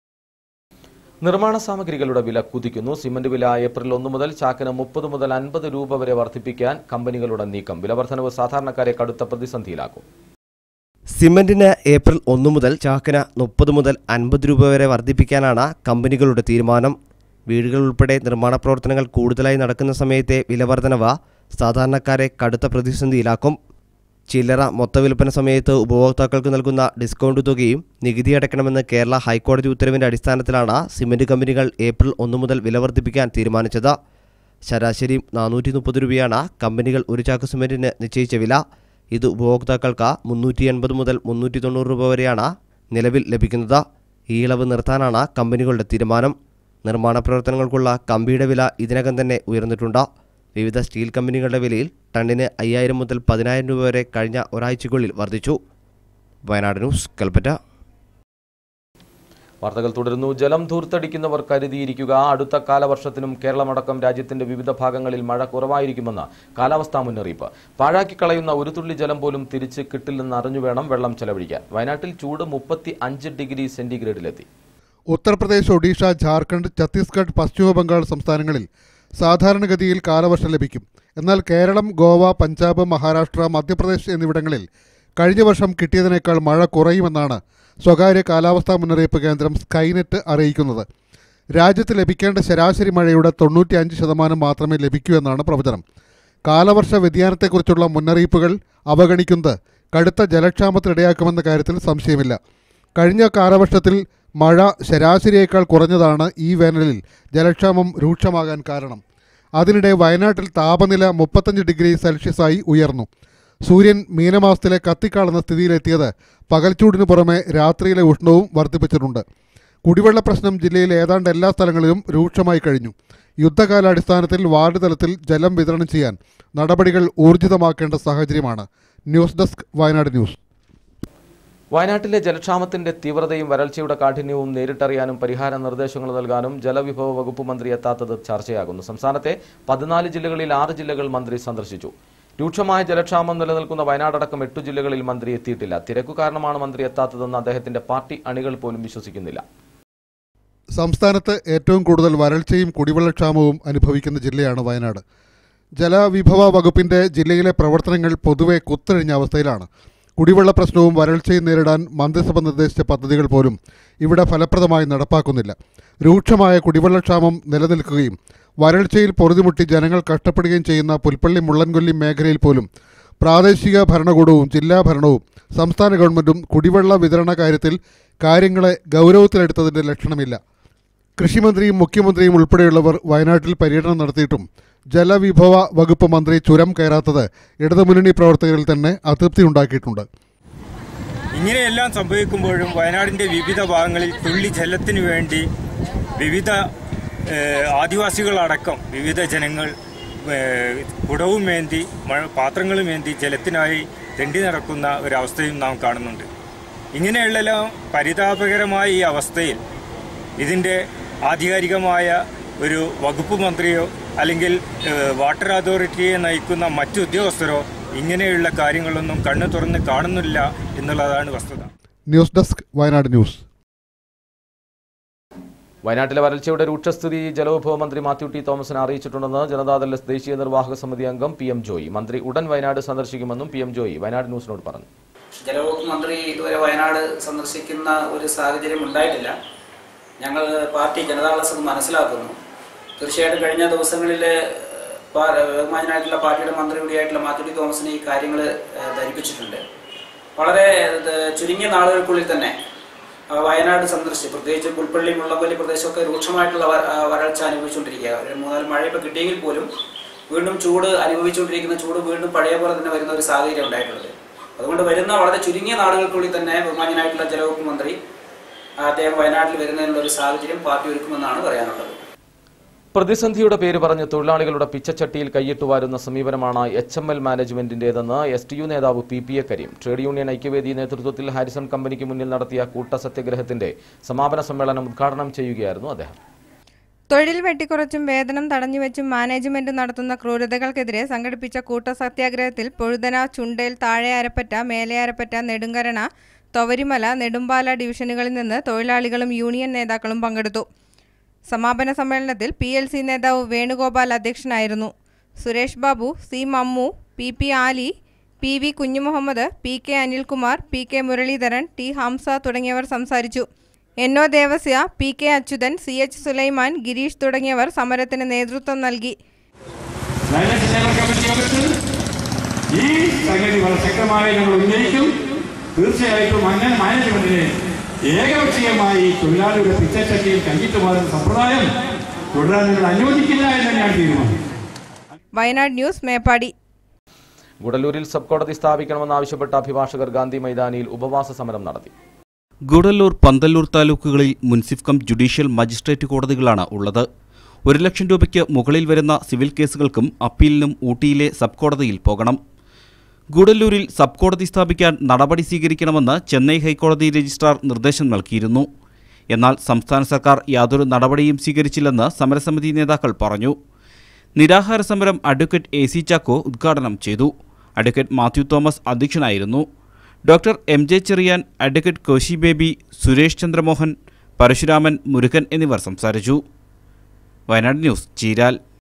നിർമ്മാണ സാമഗ്രികളുടെ വില കുതിക്കുന്നു സിമന്റ് വില ഏപ്രിൽ ഒന്ന് മുതൽ ചാക്കിന് മുപ്പത് മുതൽ അൻപത് രൂപ വരെ വർദ്ധിപ്പിക്കാൻ കമ്പനികളുടെ നീക്കം വില വർധനവ് സാധാരണക്കാരെ കടുത്ത പ്രതിസന്ധിയിലാക്കും സിമന്റിന് ഏപ്രിൽ ഒന്ന് മുതൽ ചാക്കിന് മുപ്പത് മുതൽ അൻപത് രൂപ വരെ വർദ്ധിപ്പിക്കാനാണ് കമ്പനികളുടെ തീരുമാനം വീടുകൾ ഉൾപ്പെടെ നിർമ്മാണ പ്രവർത്തനങ്ങൾ കൂടുതലായി നടക്കുന്ന സമയത്തെ വിലവർധനവ് സാധാരണക്കാരെ കടുത്ത പ്രതിസന്ധിയിലാക്കും ചില്ലറ മൊത്ത വിൽപ്പന സമയത്ത് ഉപഭോക്താക്കൾക്ക് നൽകുന്ന ഡിസ്കൗണ്ട് തുകയും നികുതി അടയ്ക്കണമെന്ന് കേരള ഹൈക്കോടതി ഉത്തരവിന്റെ അടിസ്ഥാനത്തിലാണ് സിമന്റ് കമ്പനികൾ ഏപ്രിൽ ഒന്ന് മുതൽ വില വർദ്ധിപ്പിക്കാൻ തീരുമാനിച്ചത് ശരാശരി നാനൂറ്റി മുപ്പത് രൂപയാണ് കമ്പനികൾ ഒരു ചാക്ക് സിമന്റിന് നിശ്ചയിച്ച വില ഇത് ഉപഭോക്താക്കൾക്ക് മുന്നൂറ്റി എൺപത് മുതൽ മുന്നൂറ്റി തൊണ്ണൂറ് രൂപ വരെയാണ് നിലവിൽ ലഭിക്കുന്നത് ഈ ഇളവ് നിർത്താനാണ് കമ്പനികളുടെ തീരുമാനം നിർമ്മാണ പ്രവർത്തനങ്ങൾക്കുള്ള കമ്പിയുടെ വില ഇതിനകം തന്നെ ഉയർന്നിട്ടുണ്ട് വിവിധ സ്റ്റീൽ കമ്പനികളുടെ വിലയിൽ ടണ്ണിന് അയ്യായിരം മുതൽ പതിനായിരം രൂപ വരെ കഴിഞ്ഞ ഒരാഴ്ചയ്ക്കുള്ളിൽ വർദ്ധിച്ചു വയനാട് ന്യൂസ് കൽപ്പറ്റ വാർത്തകൾ തുടരുന്നു ജലം ധൂർത്തടിക്കുന്നവർ കരുതിയിരിക്കുക അടുത്ത കാലവർഷത്തിനും കേരളമടക്കം രാജ്യത്തിന്റെ വിവിധ ഭാഗങ്ങളിൽ മഴ കുറവായിരിക്കുമെന്ന് കാലാവസ്ഥാ മുന്നറിയിപ്പ് പാഴാക്കി കളയുന്ന ഒരു തുള്ളി ജലം പോലും തിരിച്ച് കിട്ടില്ലെന്ന് അറിഞ്ഞു വേണം വെള്ളം ചെലവഴിക്കാൻ വയനാട്ടിൽ ചൂട് മുപ്പത്തി അഞ്ച് ഡിഗ്രി സെന്റിഗ്രേഡിലെത്തി ഉത്തർപ്രദേശ് ഒഡീഷ ജാർഖണ്ഡ് ഛത്തീസ്ഗഡ് പശ്ചിമ ബംഗാൾ സംസ്ഥാനങ്ങളിൽ സാധാരണഗതിയിൽ കാലവർഷം ലഭിക്കും എന്നാൽ കേരളം ഗോവ പഞ്ചാബ് മഹാരാഷ്ട്ര മധ്യപ്രദേശ് എന്നിവിടങ്ങളിൽ കഴിഞ്ഞ വർഷം കിട്ടിയതിനേക്കാൾ മഴ കുറയുമെന്നാണ് സ്വകാര്യ കാലാവസ്ഥാ മുന്നറിയിപ്പ് കേന്ദ്രം സ്കൈനെറ്റ് അറിയിക്കുന്നത് രാജ്യത്ത് ലഭിക്കേണ്ട ശരാശരി മഴയുടെ തൊണ്ണൂറ്റിയഞ്ച് ശതമാനം മാത്രമേ ലഭിക്കൂ എന്നാണ് പ്രവചനം കാലവർഷ വ്യതിയാനത്തെക്കുറിച്ചുള്ള മുന്നറിയിപ്പുകൾ അവഗണിക്കുന്നത് കടുത്ത ജലക്ഷാമത്തിനിടയാക്കുമെന്ന കാര്യത്തിൽ സംശയമില്ല കഴിഞ്ഞ കാലവർഷത്തിൽ മഴ ശരാശരിയേക്കാൾ കുറഞ്ഞതാണ് ഈ വേനലിൽ ജലക്ഷാമം രൂക്ഷമാകാൻ കാരണം അതിനിടെ വയനാട്ടിൽ താപനില മുപ്പത്തഞ്ച് ഡിഗ്രി സെൽഷ്യസായി ഉയർന്നു സൂര്യൻ മീനമാസത്തിലെ കത്തിക്കാളുന്ന സ്ഥിതിയിലെത്തിയത് പകൽച്ചൂടിന് പുറമെ രാത്രിയിലെ ഉഷ്ണവും വർദ്ധിപ്പിച്ചിട്ടുണ്ട് കുടിവെള്ള പ്രശ്നം ജില്ലയിലെ ഏതാണ്ട് എല്ലാ സ്ഥലങ്ങളിലും രൂക്ഷമായി കഴിഞ്ഞു യുദ്ധകാലാടിസ്ഥാനത്തിൽ വാർഡ് തലത്തിൽ ജലം വിതരണം ചെയ്യാൻ നടപടികൾ ഊർജിതമാക്കേണ്ട സാഹചര്യമാണ് ന്യൂസ് ഡെസ്ക് വയനാട് ന്യൂസ് വയനാട്ടിലെ ജലക്ഷാമത്തിന്റെ തീവ്രതയും വരൾച്ചയുടെ കാഠിന്യവും നേരിട്ടറിയാനും പരിഹാര നിർദ്ദേശങ്ങൾ നൽകാനും ജലവിഭവ വകുപ്പ് മന്ത്രി എത്താത്തത് ചർച്ചയാകുന്നു സംസ്ഥാനത്തെ പതിനാല് ജില്ലകളിൽ ആറ് ജില്ലകൾ മന്ത്രി സന്ദർശിച്ചു രൂക്ഷമായ ജലക്ഷാമം നിലനിൽക്കുന്ന വയനാടടക്കം എട്ടു ജില്ലകളിൽ മന്ത്രി എത്തിയിട്ടില്ല തിരക്കു കാരണമാണ് മന്ത്രി എത്താത്തതെന്ന് അദ്ദേഹത്തിന്റെ പാർട്ടി അണികൾ പോലും വിശ്വസിക്കുന്നില്ല സംസ്ഥാനത്ത് ഏറ്റവും കൂടുതൽ വരൾച്ചയും കുടിവെള്ളക്ഷാമവും അനുഭവിക്കുന്ന ജില്ലയാണ് വയനാട് ജലവിഭവ വകുപ്പിന്റെ ജില്ലയിലെ പ്രവർത്തനങ്ങൾ പൊതുവെ കുത്തഴിഞ്ഞ അവസ്ഥയിലാണ് കുടിവെള്ള പ്രശ്നവും വരൾച്ചയും നേരിടാൻ മന്ത്രിസഭ നിർദ്ദേശിച്ച പദ്ധതികൾ പോലും ഇവിടെ ഫലപ്രദമായി നടപ്പാക്കുന്നില്ല രൂക്ഷമായ കുടിവെള്ളക്ഷാമം നിലനിൽക്കുകയും വരൾച്ചയിൽ പൊറുതിമുട്ടി ജനങ്ങൾ കഷ്ടപ്പെടുകയും ചെയ്യുന്ന പുൽപ്പള്ളി മുള്ളൻകൊല്ലി മേഖലയിൽ പോലും പ്രാദേശിക ഭരണകൂടവും ജില്ലാ ഭരണവും സംസ്ഥാന ഗവൺമെൻറ്റും കുടിവെള്ള വിതരണ കാര്യത്തിൽ കാര്യങ്ങളെ ഗൗരവത്തിലെടുത്തതിൻ്റെ ലക്ഷണമില്ല കൃഷിമന്ത്രിയും മുഖ്യമന്ത്രിയും ഉൾപ്പെടെയുള്ളവർ വയനാട്ടിൽ പര്യടനം നടത്തിയിട്ടും ജലവിഭവ വകുപ്പ് മന്ത്രി ചുരം കയറാത്തത് ഇടതുമുന്നണി പ്രവർത്തകരിൽ തന്നെ അതൃപ്തി ഉണ്ടാക്കിയിട്ടുണ്ട് ഇങ്ങനെയെല്ലാം സംഭവിക്കുമ്പോഴും വയനാടിൻ്റെ വിവിധ ഭാഗങ്ങളിൽ തുള്ളി ജലത്തിനു വേണ്ടി വിവിധ ഏഹ്, ആദിവാസികളടക്കം വിവിധ ജനങ്ങൾ ഏഹ്, കുടവും മേന്തി മഴ- പാത്രങ്ങളും മേന്തി ജലത്തിനായി തെണ്ടി നടക്കുന്ന ഒരവസ്ഥയും നാം കാണുന്നുണ്ട് ഇങ്ങനെയുള്ള പരിതാപകരമായ ഈ അവസ്ഥയിൽ ഇതിൻ്റെ ആധികാരികമായ ഒരു വകുപ്പ് മന്ത്രിയോ അല്ലെങ്കിൽ ഏഹ്, വാട്ടർ അതോറിറ്റിയെ നയിക്കുന്ന മറ്റു ഉദ്യോഗസ്ഥരോ ഇങ്ങനെയുള്ള കാര്യങ്ങളൊന്നും കണ്ണു തുറന്ന് കാണുന്നില്ല എന്നുള്ളതാണ് വസ്തുത ന്യൂസ് ഡെസ്ക് വയനാട് ന്യൂസ് വയനാട്ടിലെ വരൾച്ചയുടെ രൂക്ഷസ്ഥിതി ജലവിഭവ മന്ത്രി മാത്യു ടി തോമസിനെ അറിയിച്ചിട്ടുണ്ടെന്ന് ജനതാദൾ എസ് ദേശീയ നിർവാഹക സമിതി അംഗം പി എം ജോയി മന്ത്രി ഉടൻ വയനാട് സന്ദർശിക്കുമെന്നും പി എം ജോയി വയനാട് ന്യൂസിനോട് പറഞ്ഞു ജലവകുപ്പ് മന്ത്രി ഇതുവരെ വയനാട് സന്ദർശിക്കുന്ന ഒരു സാഹചര്യം ഉണ്ടായിട്ടില്ല ഞങ്ങൾ പാർട്ടി ജനതാദളസ് അത് മനസ്സിലാക്കുന്നു തീർച്ചയായിട്ടും കഴിഞ്ഞ ദിവസങ്ങളിൽ ബഹുമാനായിട്ടുള്ള പാർട്ടിയുടെ മന്ത്രി കൂടിയായിട്ടുള്ള മാത്യു ടി തോമസിനെ ഈ കാര്യങ്ങൾ ധരിപ്പിച്ചിട്ടുണ്ട് വളരെ ഇത് ചുരുങ്ങിയ നാളുകൾക്കുള്ളിൽ തന്നെ ആ, വയനാട് സന്ദർശിച്ച് പ്രത്യേകിച്ച് പുൽപ്പള്ളി മുള്ളമ്പള്ളി പ്രദേശമൊക്കെ രൂക്ഷമായിട്ടുള്ള വര- ആ, വരൾച്ച അനുഭവിച്ചുകൊണ്ടിരിക്കുക ഒരു മൂന്നാല് മഴ ഇപ്പോൾ കിട്ടിയെങ്കിൽ പോലും വീണ്ടും ചൂട് അനുഭവിച്ചുകൊണ്ടിരിക്കുന്ന ചൂട് വീണ്ടും പഴയ പോലെ തന്നെ വരുന്ന ഒരു സാഹചര്യം ഉണ്ടായിട്ടുള്ളത് അതുകൊണ്ട് വരുന്ന വളരെ ചുരുങ്ങിയ നാളുകൾക്കുള്ളിൽ തന്നെ ബഹുമാന്യനായിട്ടുള്ള ജലവകുപ്പ് മന്ത്രി അദ്ദേഹം വയനാട്ടിൽ വരുന്നതിനുള്ള ഒരു സാഹചര്യം പാർട്ടി ഒരുക്കുമെന്നാണ് പറയാനുള്ളത് പ്രതിസന്ധിയുടെ പേര് പറഞ്ഞ് തൊഴിലാളികളുടെ പിച്ചച്ചട്ടിയിൽ കൈയിട്ട് വാരുന്ന സമീപനമാണ് എച്ച് എം എൽ മാനേജ്മെന്റിന്റേതെന്ന് എസ് ടി യു നേതാവ് P P A Kareem trade union ഐക്യവേദി നേതൃത്വത്തിൽ ഹാരിസൺ കമ്പനിക്ക് മുന്നിൽ നടത്തിയ കൂട്ട സത്യഗ്രഹത്തിന്റെ സമാപന സമ്മേളനം ഉദ്ഘാടനം ചെയ്യുകയായിരുന്നു അദ്ദേഹം തൊഴിൽ വെട്ടിക്കുറച്ചും വേതനം തടഞ്ഞുവെച്ചും മാനേജ്മെന്റ് നടത്തുന്ന ക്രൂരതകൾക്കെതിരെ സംഘടിപ്പിച്ച കൂട്ട സത്യാഗ്രഹത്തിൽ പൊഴുതന ചുണ്ടേൽ താഴെ അരപ്പറ്റ മേലെ അരപ്പറ്റ നെടുങ്കരണ തൊവരിമല നെടുമ്പാല ഡിവിഷനുകളിൽ നിന്ന് തൊഴിലാളികളും യൂണിയൻ നേതാക്കളും പങ്കെടുത്തു സമാപന സമ്മേളനത്തിൽ പി എൽ സി നേതാവ് വേണുഗോപാൽ അധ്യക്ഷനായിരുന്നു Suresh Babu C Mammu P P Ali P V Kunjumuhammad P K Anilkumar P K Muraleedharan T Hamsa തുടങ്ങിയവർ സംസാരിച്ചു N O Devasya P K Achuthan C H Sulaiman Gireesh തുടങ്ങിയവർ സമരത്തിന് നേതൃത്വം നൽകി ലയനസ് ജനറൽ കമ്മിറ്റി യോഗത്തിൽ ഈ സംഗതി വളരെ ശക്തമായി ഞങ്ങൾ ഉന്നയിക്കും തീർച്ചയായിട്ടും അങ്ങനെ മാനേജ്മെന്റിനെ ഏകപക്ഷീയമായി തൊഴിലാളിയുടെ പിച്ചച്ചട്ടിയിൽ കൈയിട്ട് മാറുന്ന സമ്പ്രദായം തുടരാൻ നിങ്ങൾ അനുവദിക്കില്ല എന്ന് തന്നെയാണ് തീരുമാനം വയനാട് ന്യൂസ് മേപ്പാടി ഗുഡല്ലൂരിൽ സബ് കോടതി സ്ഥാപിക്കണമെന്നാവശ്യപ്പെട്ട അഭിഭാഷകർ ഗാന്ധി മൈതാനിയിൽ ഉപവാസ സമരം നടത്തി ഗൂഡല്ലൂർ പന്തല്ലൂർ താലൂക്കുകളിൽ മുൻസിഫ് കം ജുഡീഷ്യൽ മജിസ്ട്രേറ്റ് കോടതികളാണ് ഉള്ളത് ഒരു ലക്ഷം രൂപയ്ക്ക് മുകളിൽ വരുന്ന സിവിൽ കേസുകൾക്കും അപ്പീലിനും ഊട്ടിയിലെ സബ് കോടതിയിൽ പോകണം ഗൂഡല്ലൂരിൽ സബ് കോടതി സ്ഥാപിക്കാൻ നടപടി സ്വീകരിക്കണമെന്ന് ചെന്നൈ ഹൈക്കോടതി രജിസ്ട്രാർ നിർദ്ദേശം നൽകിയിരുന്നു എന്നാൽ സംസ്ഥാന സർക്കാർ യാതൊരു നടപടിയും സ്വീകരിച്ചില്ലെന്ന് സമരസമിതി നേതാക്കൾ പറഞ്ഞു നിരാഹാര സമരം അഡ്വക്കേറ്റ് എ സി ചാക്കോ ഉദ്ഘാടനം ചെയ്തു അഡ്വക്കേറ്റ് മാത്യു തോമസ് അധ്യക്ഷനായിരുന്നു doctor M J Cherian advocate Koshy Baby Suresh Chandramohan Parasuraman Murugan എന്നിവർ സംസാരിച്ചു വയനാട് ന്യൂസ് ചീരാൽ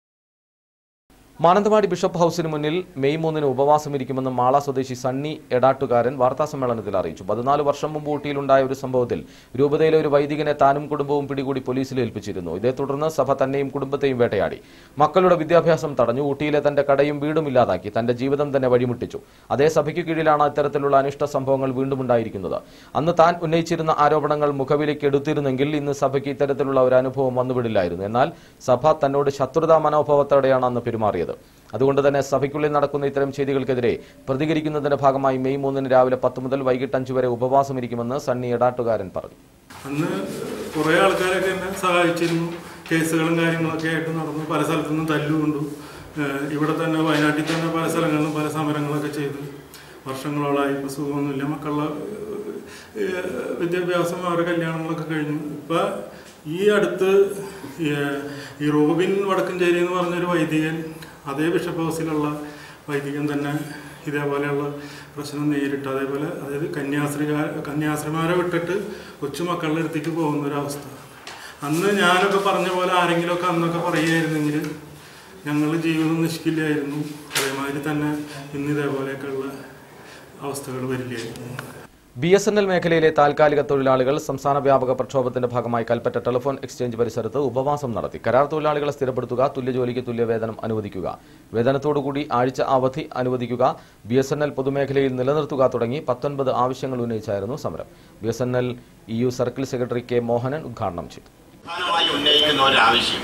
മാനന്തവാടി ബിഷപ്പ് ഹൌസിന് മുന്നിൽ മെയ് മൂന്നിന് ഉപവാസമിരിക്കുമെന്ന് മാള സ്വദേശി സണ്ണി എടാട്ടുകാരൻ വാർത്താസമ്മേളനത്തിൽ അറിയിച്ചു പതിനാല് വർഷം മുമ്പ് ഊട്ടിയിലുണ്ടായ ഒരു സംഭവത്തിൽ രൂപതയിലെ ഒരു വൈദികനെ താനും കുടുംബവും പിടികൂടി പോലീസിൽ ഏൽപ്പിച്ചിരുന്നു ഇതേ തുടർന്ന് സഭ തന്നെയും കുടുംബത്തെയും വേട്ടയാടി മക്കളുടെ വിദ്യാഭ്യാസം തടഞ്ഞു ഊട്ടിയിലെ തന്റെ കടയും വീടും ഇല്ലാതാക്കി തന്റെ ജീവിതം തന്നെ വഴിമുട്ടിച്ചു അതേ സഭയ്ക്ക് കീഴിലാണ് ഇത്തരത്തിലുള്ള അനിഷ്ട സംഭവങ്ങൾ വീണ്ടും ഉണ്ടായിരിക്കുന്നത് അന്ന് താൻ ഉന്നയിച്ചിരുന്ന ആരോപണങ്ങൾ മുഖവിലേക്ക് എടുത്തിരുന്നെങ്കിൽ ഇന്ന് സഭയ്ക്ക് ഇത്തരത്തിലുള്ള ഒരു അനുഭവം വന്നുവിടില്ലായിരുന്നു എന്നാൽ സഭ തന്നോട് ശത്രുതാ മനോഭാവത്തോടെയാണ് അന്ന് പെരുമാറിയത് അതുകൊണ്ട് തന്നെ സഭയ്ക്കുള്ളിൽ നടക്കുന്ന ഇത്തരം ചെയ്തികൾക്കെതിരെ പ്രതികരിക്കുന്നതിന്റെ ഭാഗമായി മെയ് മൂന്നിന് രാവിലെ പത്ത് മുതൽ വൈകിട്ട് അഞ്ച് വരെ ഉപവാസമിരിക്കുമെന്ന് സണ്ണി എടാട്ടുകാരൻ പറഞ്ഞു അന്ന് കുറേ ആൾക്കാരൊക്കെ എന്നെ സഹായിച്ചിരുന്നു കേസുകളും കാര്യങ്ങളൊക്കെ ആയിട്ട് നടന്നു പല സ്ഥലത്തു നിന്നും തല്ലുകൊണ്ടു ഏഹ് ഇവിടെ തന്നെ വയനാട്ടിൽ തന്നെ പല സ്ഥലങ്ങളിലും പല സമരങ്ങളൊക്കെ ചെയ്തു വർഷങ്ങളോളായി ഇപ്പോൾ സുഖമൊന്നുമില്ല മക്കളുടെ ഏഹ് വിദ്യാഭ്യാസം അവരുടെ കല്യാണങ്ങളൊക്കെ കഴിഞ്ഞു ഇപ്പം ഈ അടുത്ത് ഏഹ് ഈ റോബിൻ വടക്കഞ്ചേരി എന്ന് പറഞ്ഞൊരു വൈദികൻ അതേ ബിഷപ്പ് ഹൗസിലുള്ള വൈദികൻ തന്നെ ഇതേപോലെയുള്ള പ്രശ്നം നേരിട്ട് അതേപോലെ അതായത് കന്യാസ്ത്രീ കന്യാസ്ത്രീമാരെ വിട്ടിട്ട് കൊച്ചുമക്കളുടെ അടുത്തേക്ക് പോകുന്ന ഒരവസ്ഥ അന്ന് ഞാനൊക്കെ പറഞ്ഞ പോലെ ആരെങ്കിലുമൊക്കെ അന്നൊക്കെ പറയുമായിരുന്നെങ്കിൽ ഞങ്ങളുടെ ജീവിതം നിഷ്കില്ലായിരുന്നു അതേമാതിരി തന്നെ ഇന്ന് ഇതേപോലെയൊക്കെയുള്ള അവസ്ഥകൾ വരികയായിരുന്നു ബി എസ് എൻ എൽ മേഖലയിലെ താൽക്കാലിക തൊഴിലാളികൾ സംസ്ഥാന വ്യാപക പ്രക്ഷോഭത്തിന്റെ ഭാഗമായി കൽപ്പറ്റ ടെലിഫോൺ എക്സ്ചേഞ്ച് പരിസരത്ത് ഉപവാസം നടത്തി കരാർ തൊഴിലാളികളെ സ്ഥിരപ്പെടുത്തുക തുല്യ ജോലിക്ക് തുല്യ വേതനം അനുവദിക്കുക വേതനത്തോടുകൂടി ആഴ്ച അവധി അനുവദിക്കുക ബി എസ് എൻ എൽ പൊതുമേഖലയിൽ നിലനിർത്തുക തുടങ്ങി പത്തൊൻപത് ആവശ്യങ്ങൾ ഉന്നയിച്ചായിരുന്നു സമരം B S N L E U circle secretary K Mohanan ഉദ്ഘാടനം ചെയ്തു പ്രധാനമായി ഉന്നയിക്കുന്ന ഒരാവശ്യം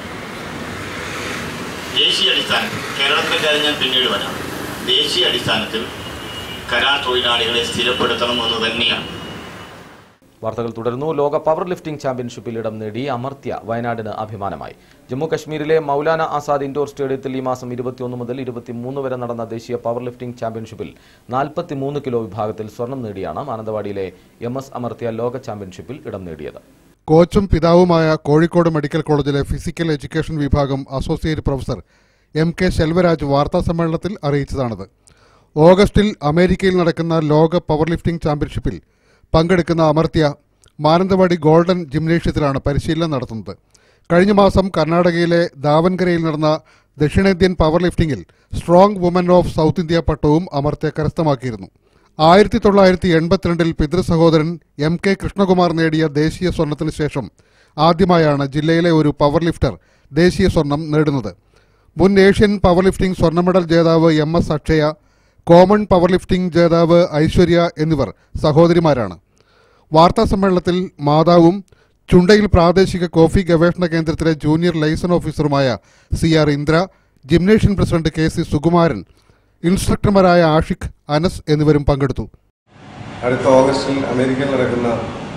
ദേശീയ അടിസ്ഥാനത്തിൽ കേരളത്തിലെ കാര്യം ഞാൻ പിന്നീട് വരാം ദേശീയ അടിസ്ഥാനത്തിൽ കരാർ തൊഴിലാളികളെ സ്ഥിരപ്പെടുത്തണം എന്ന് തന്നെയാണ് വാർത്തകൾ തുടരുന്നു ലോക പവർ ലിഫ്റ്റിംഗ് ചാമ്പ്യൻഷിപ്പിൽ ഇടം നേടി അമർത്യ വയനാടിന് അഭിമാനമായി ജമ്മു കശ്മീരിലെ മൗലാന ആസാദ് ഇൻഡോർ സ്റ്റേഡിയത്തിൽ ഈ മാസം ഇരുപത്തിയൊന്ന് മുതൽ ഇരുപത്തിമൂന്ന് വരെ നടന്ന ദേശീയ പവർ ലിഫ്റ്റിംഗ് ചാമ്പ്യൻഷിപ്പിൽ നാൽപ്പത്തിമൂന്ന് കിലോ വിഭാഗത്തിൽ സ്വർണം നേടിയാണ് മാനന്തവാടിയിലെ എം എസ് അമർത്യ ലോക ചാമ്പ്യൻഷിപ്പിൽ ഇടം നേടിയത് കോച്ചും പിതാവുമായ കോഴിക്കോട് മെഡിക്കൽ കോളേജിലെ ഫിസിക്കൽ എഡ്യൂക്കേഷൻ വിഭാഗം associate professor M K Selvaraj വാർത്താസമ്മേളനത്തിൽ അറിയിച്ചതാണിത് ഓഗസ്റ്റിൽ അമേരിക്കയിൽ നടക്കുന്ന ലോക പവർ ലിഫ്റ്റിംഗ് ചാമ്പ്യൻഷിപ്പിൽ പങ്കെടുക്കുന്ന അമർത്യ മാനന്തവാടി ഗോൾഡൻ ജിംനേഷ്യത്തിലാണ് പരിശീലനം നടത്തുന്നത് കഴിഞ്ഞ മാസം കർണാടകയിലെ ദാവൻകരയിൽ നടന്ന ദക്ഷിണേന്ത്യൻ പവർ ലിഫ്റ്റിംഗിൽ strong woman of south India പട്ടവും അമർത്യ കരസ്ഥമാക്കിയിരുന്നു ആയിരത്തി തൊള്ളായിരത്തി എൺപത്തിരണ്ടിൽ പിതൃ സഹോദരൻ എം കെ കൃഷ്ണകുമാർ നേടിയ ദേശീയ സ്വർണത്തിന് ശേഷം ആദ്യമായാണ് ജില്ലയിലെ ഒരു പവർ ലിഫ്റ്റർ ദേശീയ സ്വർണം നേടുന്നത് മുൻ ഏഷ്യൻ പവർ ലിഫ്റ്റിംഗ് സ്വർണ്ണ മെഡൽ ജേതാവ് M S Akshaya common powerlifting ജേതാവ് ഐശ്വര്യ എന്നിവർ സഹോദരിമാരാണ് വാർത്താ സമ്മേളനത്തിൽ മാതാവും ചുണ്ടയിൽ പ്രാദേശിക കോഫി ഗവേഷണ കേന്ദ്രത്തിലെ ജൂനിയർ ലൈസൺ ഓഫീസറുമായ C R Indra gymnasium president K C Sukumaran ഇൻസ്ട്രക്ടർമാരായ ആഷിഖ് അനസ് എന്നിവരും പങ്കെടുത്തു അടുത്ത ഓഗസ്റ്റിൽ അമേരിക്കയിൽ നടക്കുന്ന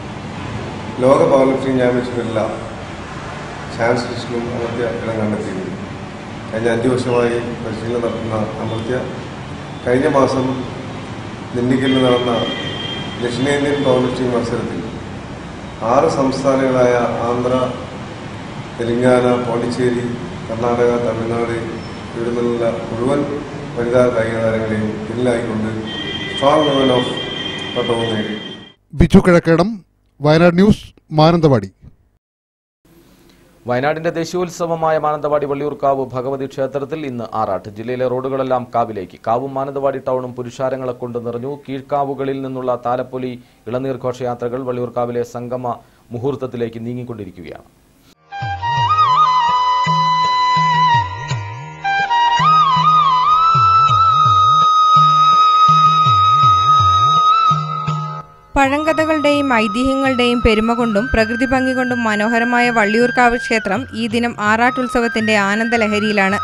ലോക പവർ ലിഫ്റ്റിംഗ് ചാമ്പ്യൻഷിപ്പിലുള്ള ചാൻസ് ലിസ്റ്റിലും അമർത്യ ഇടം കണ്ടെത്തിയിരുന്നു കഴിഞ്ഞ അഞ്ച് വർഷമായി പരിശീലനം നടത്തുന്ന അമർത്യ കഴിഞ്ഞ മാസം ദിണ്ടിഗലിൽ നടന്ന ദക്ഷിണേന്ത്യൻ പവർ ലിഫ്റ്റിംഗ് മത്സരത്തിൽ ആറ് സംസ്ഥാനങ്ങളായ ആന്ധ്ര തെലങ്കാന പോണ്ടിച്ചേരി കർണാടക തമിഴ്നാട് ഇവിടെ നിന്നുള്ള മുഴുവൻ വനിതാ കായിക താരങ്ങളെയും പിന്നിലായിക്കൊണ്ട് സ്ട്രോങ് വുമൻ ഓഫ് പട്ടവും നേടി ബിജു കിഴക്കേടം വയനാട് ന്യൂസ് മാനന്തവാടി വയനാടിന്റെ ദേശീയോത്സവമായ മാനന്തവാടി വള്ളിയൂർക്കാവ് ഭഗവതി ക്ഷേത്രത്തിൽ ഇന്ന് ആറാട്ട് ജില്ലയിലെ റോഡുകളെല്ലാം കാവിലേക്ക് കാവും മാനന്തവാടി ടൗണും പുരുഷാരങ്ങളെ കൊണ്ട് നിറഞ്ഞു കീഴ്ക്കാവുകളിൽ നിന്നുള്ള താലപ്പൊലി ഇളനീർ ഘോഷയാത്രകൾ വള്ളിയൂർക്കാവിലെ സംഗമ മുഹൂർത്തത്തിലേക്ക് നീങ്ങിക്കൊണ്ടിരിക്കുകയാണ് പഴങ്കഥകളുടെയും ഐതിഹ്യങ്ങളുടെയും പെരുമ കൊണ്ടും പ്രകൃതി ഭംഗി കൊണ്ടും മനോഹരമായ വള്ളിയൂർക്കാവ് ക്ഷേത്രം ഈ ദിനം ആറാട്ടുത്സവത്തിന്റെ ആനന്ദലഹരിയിലാണ്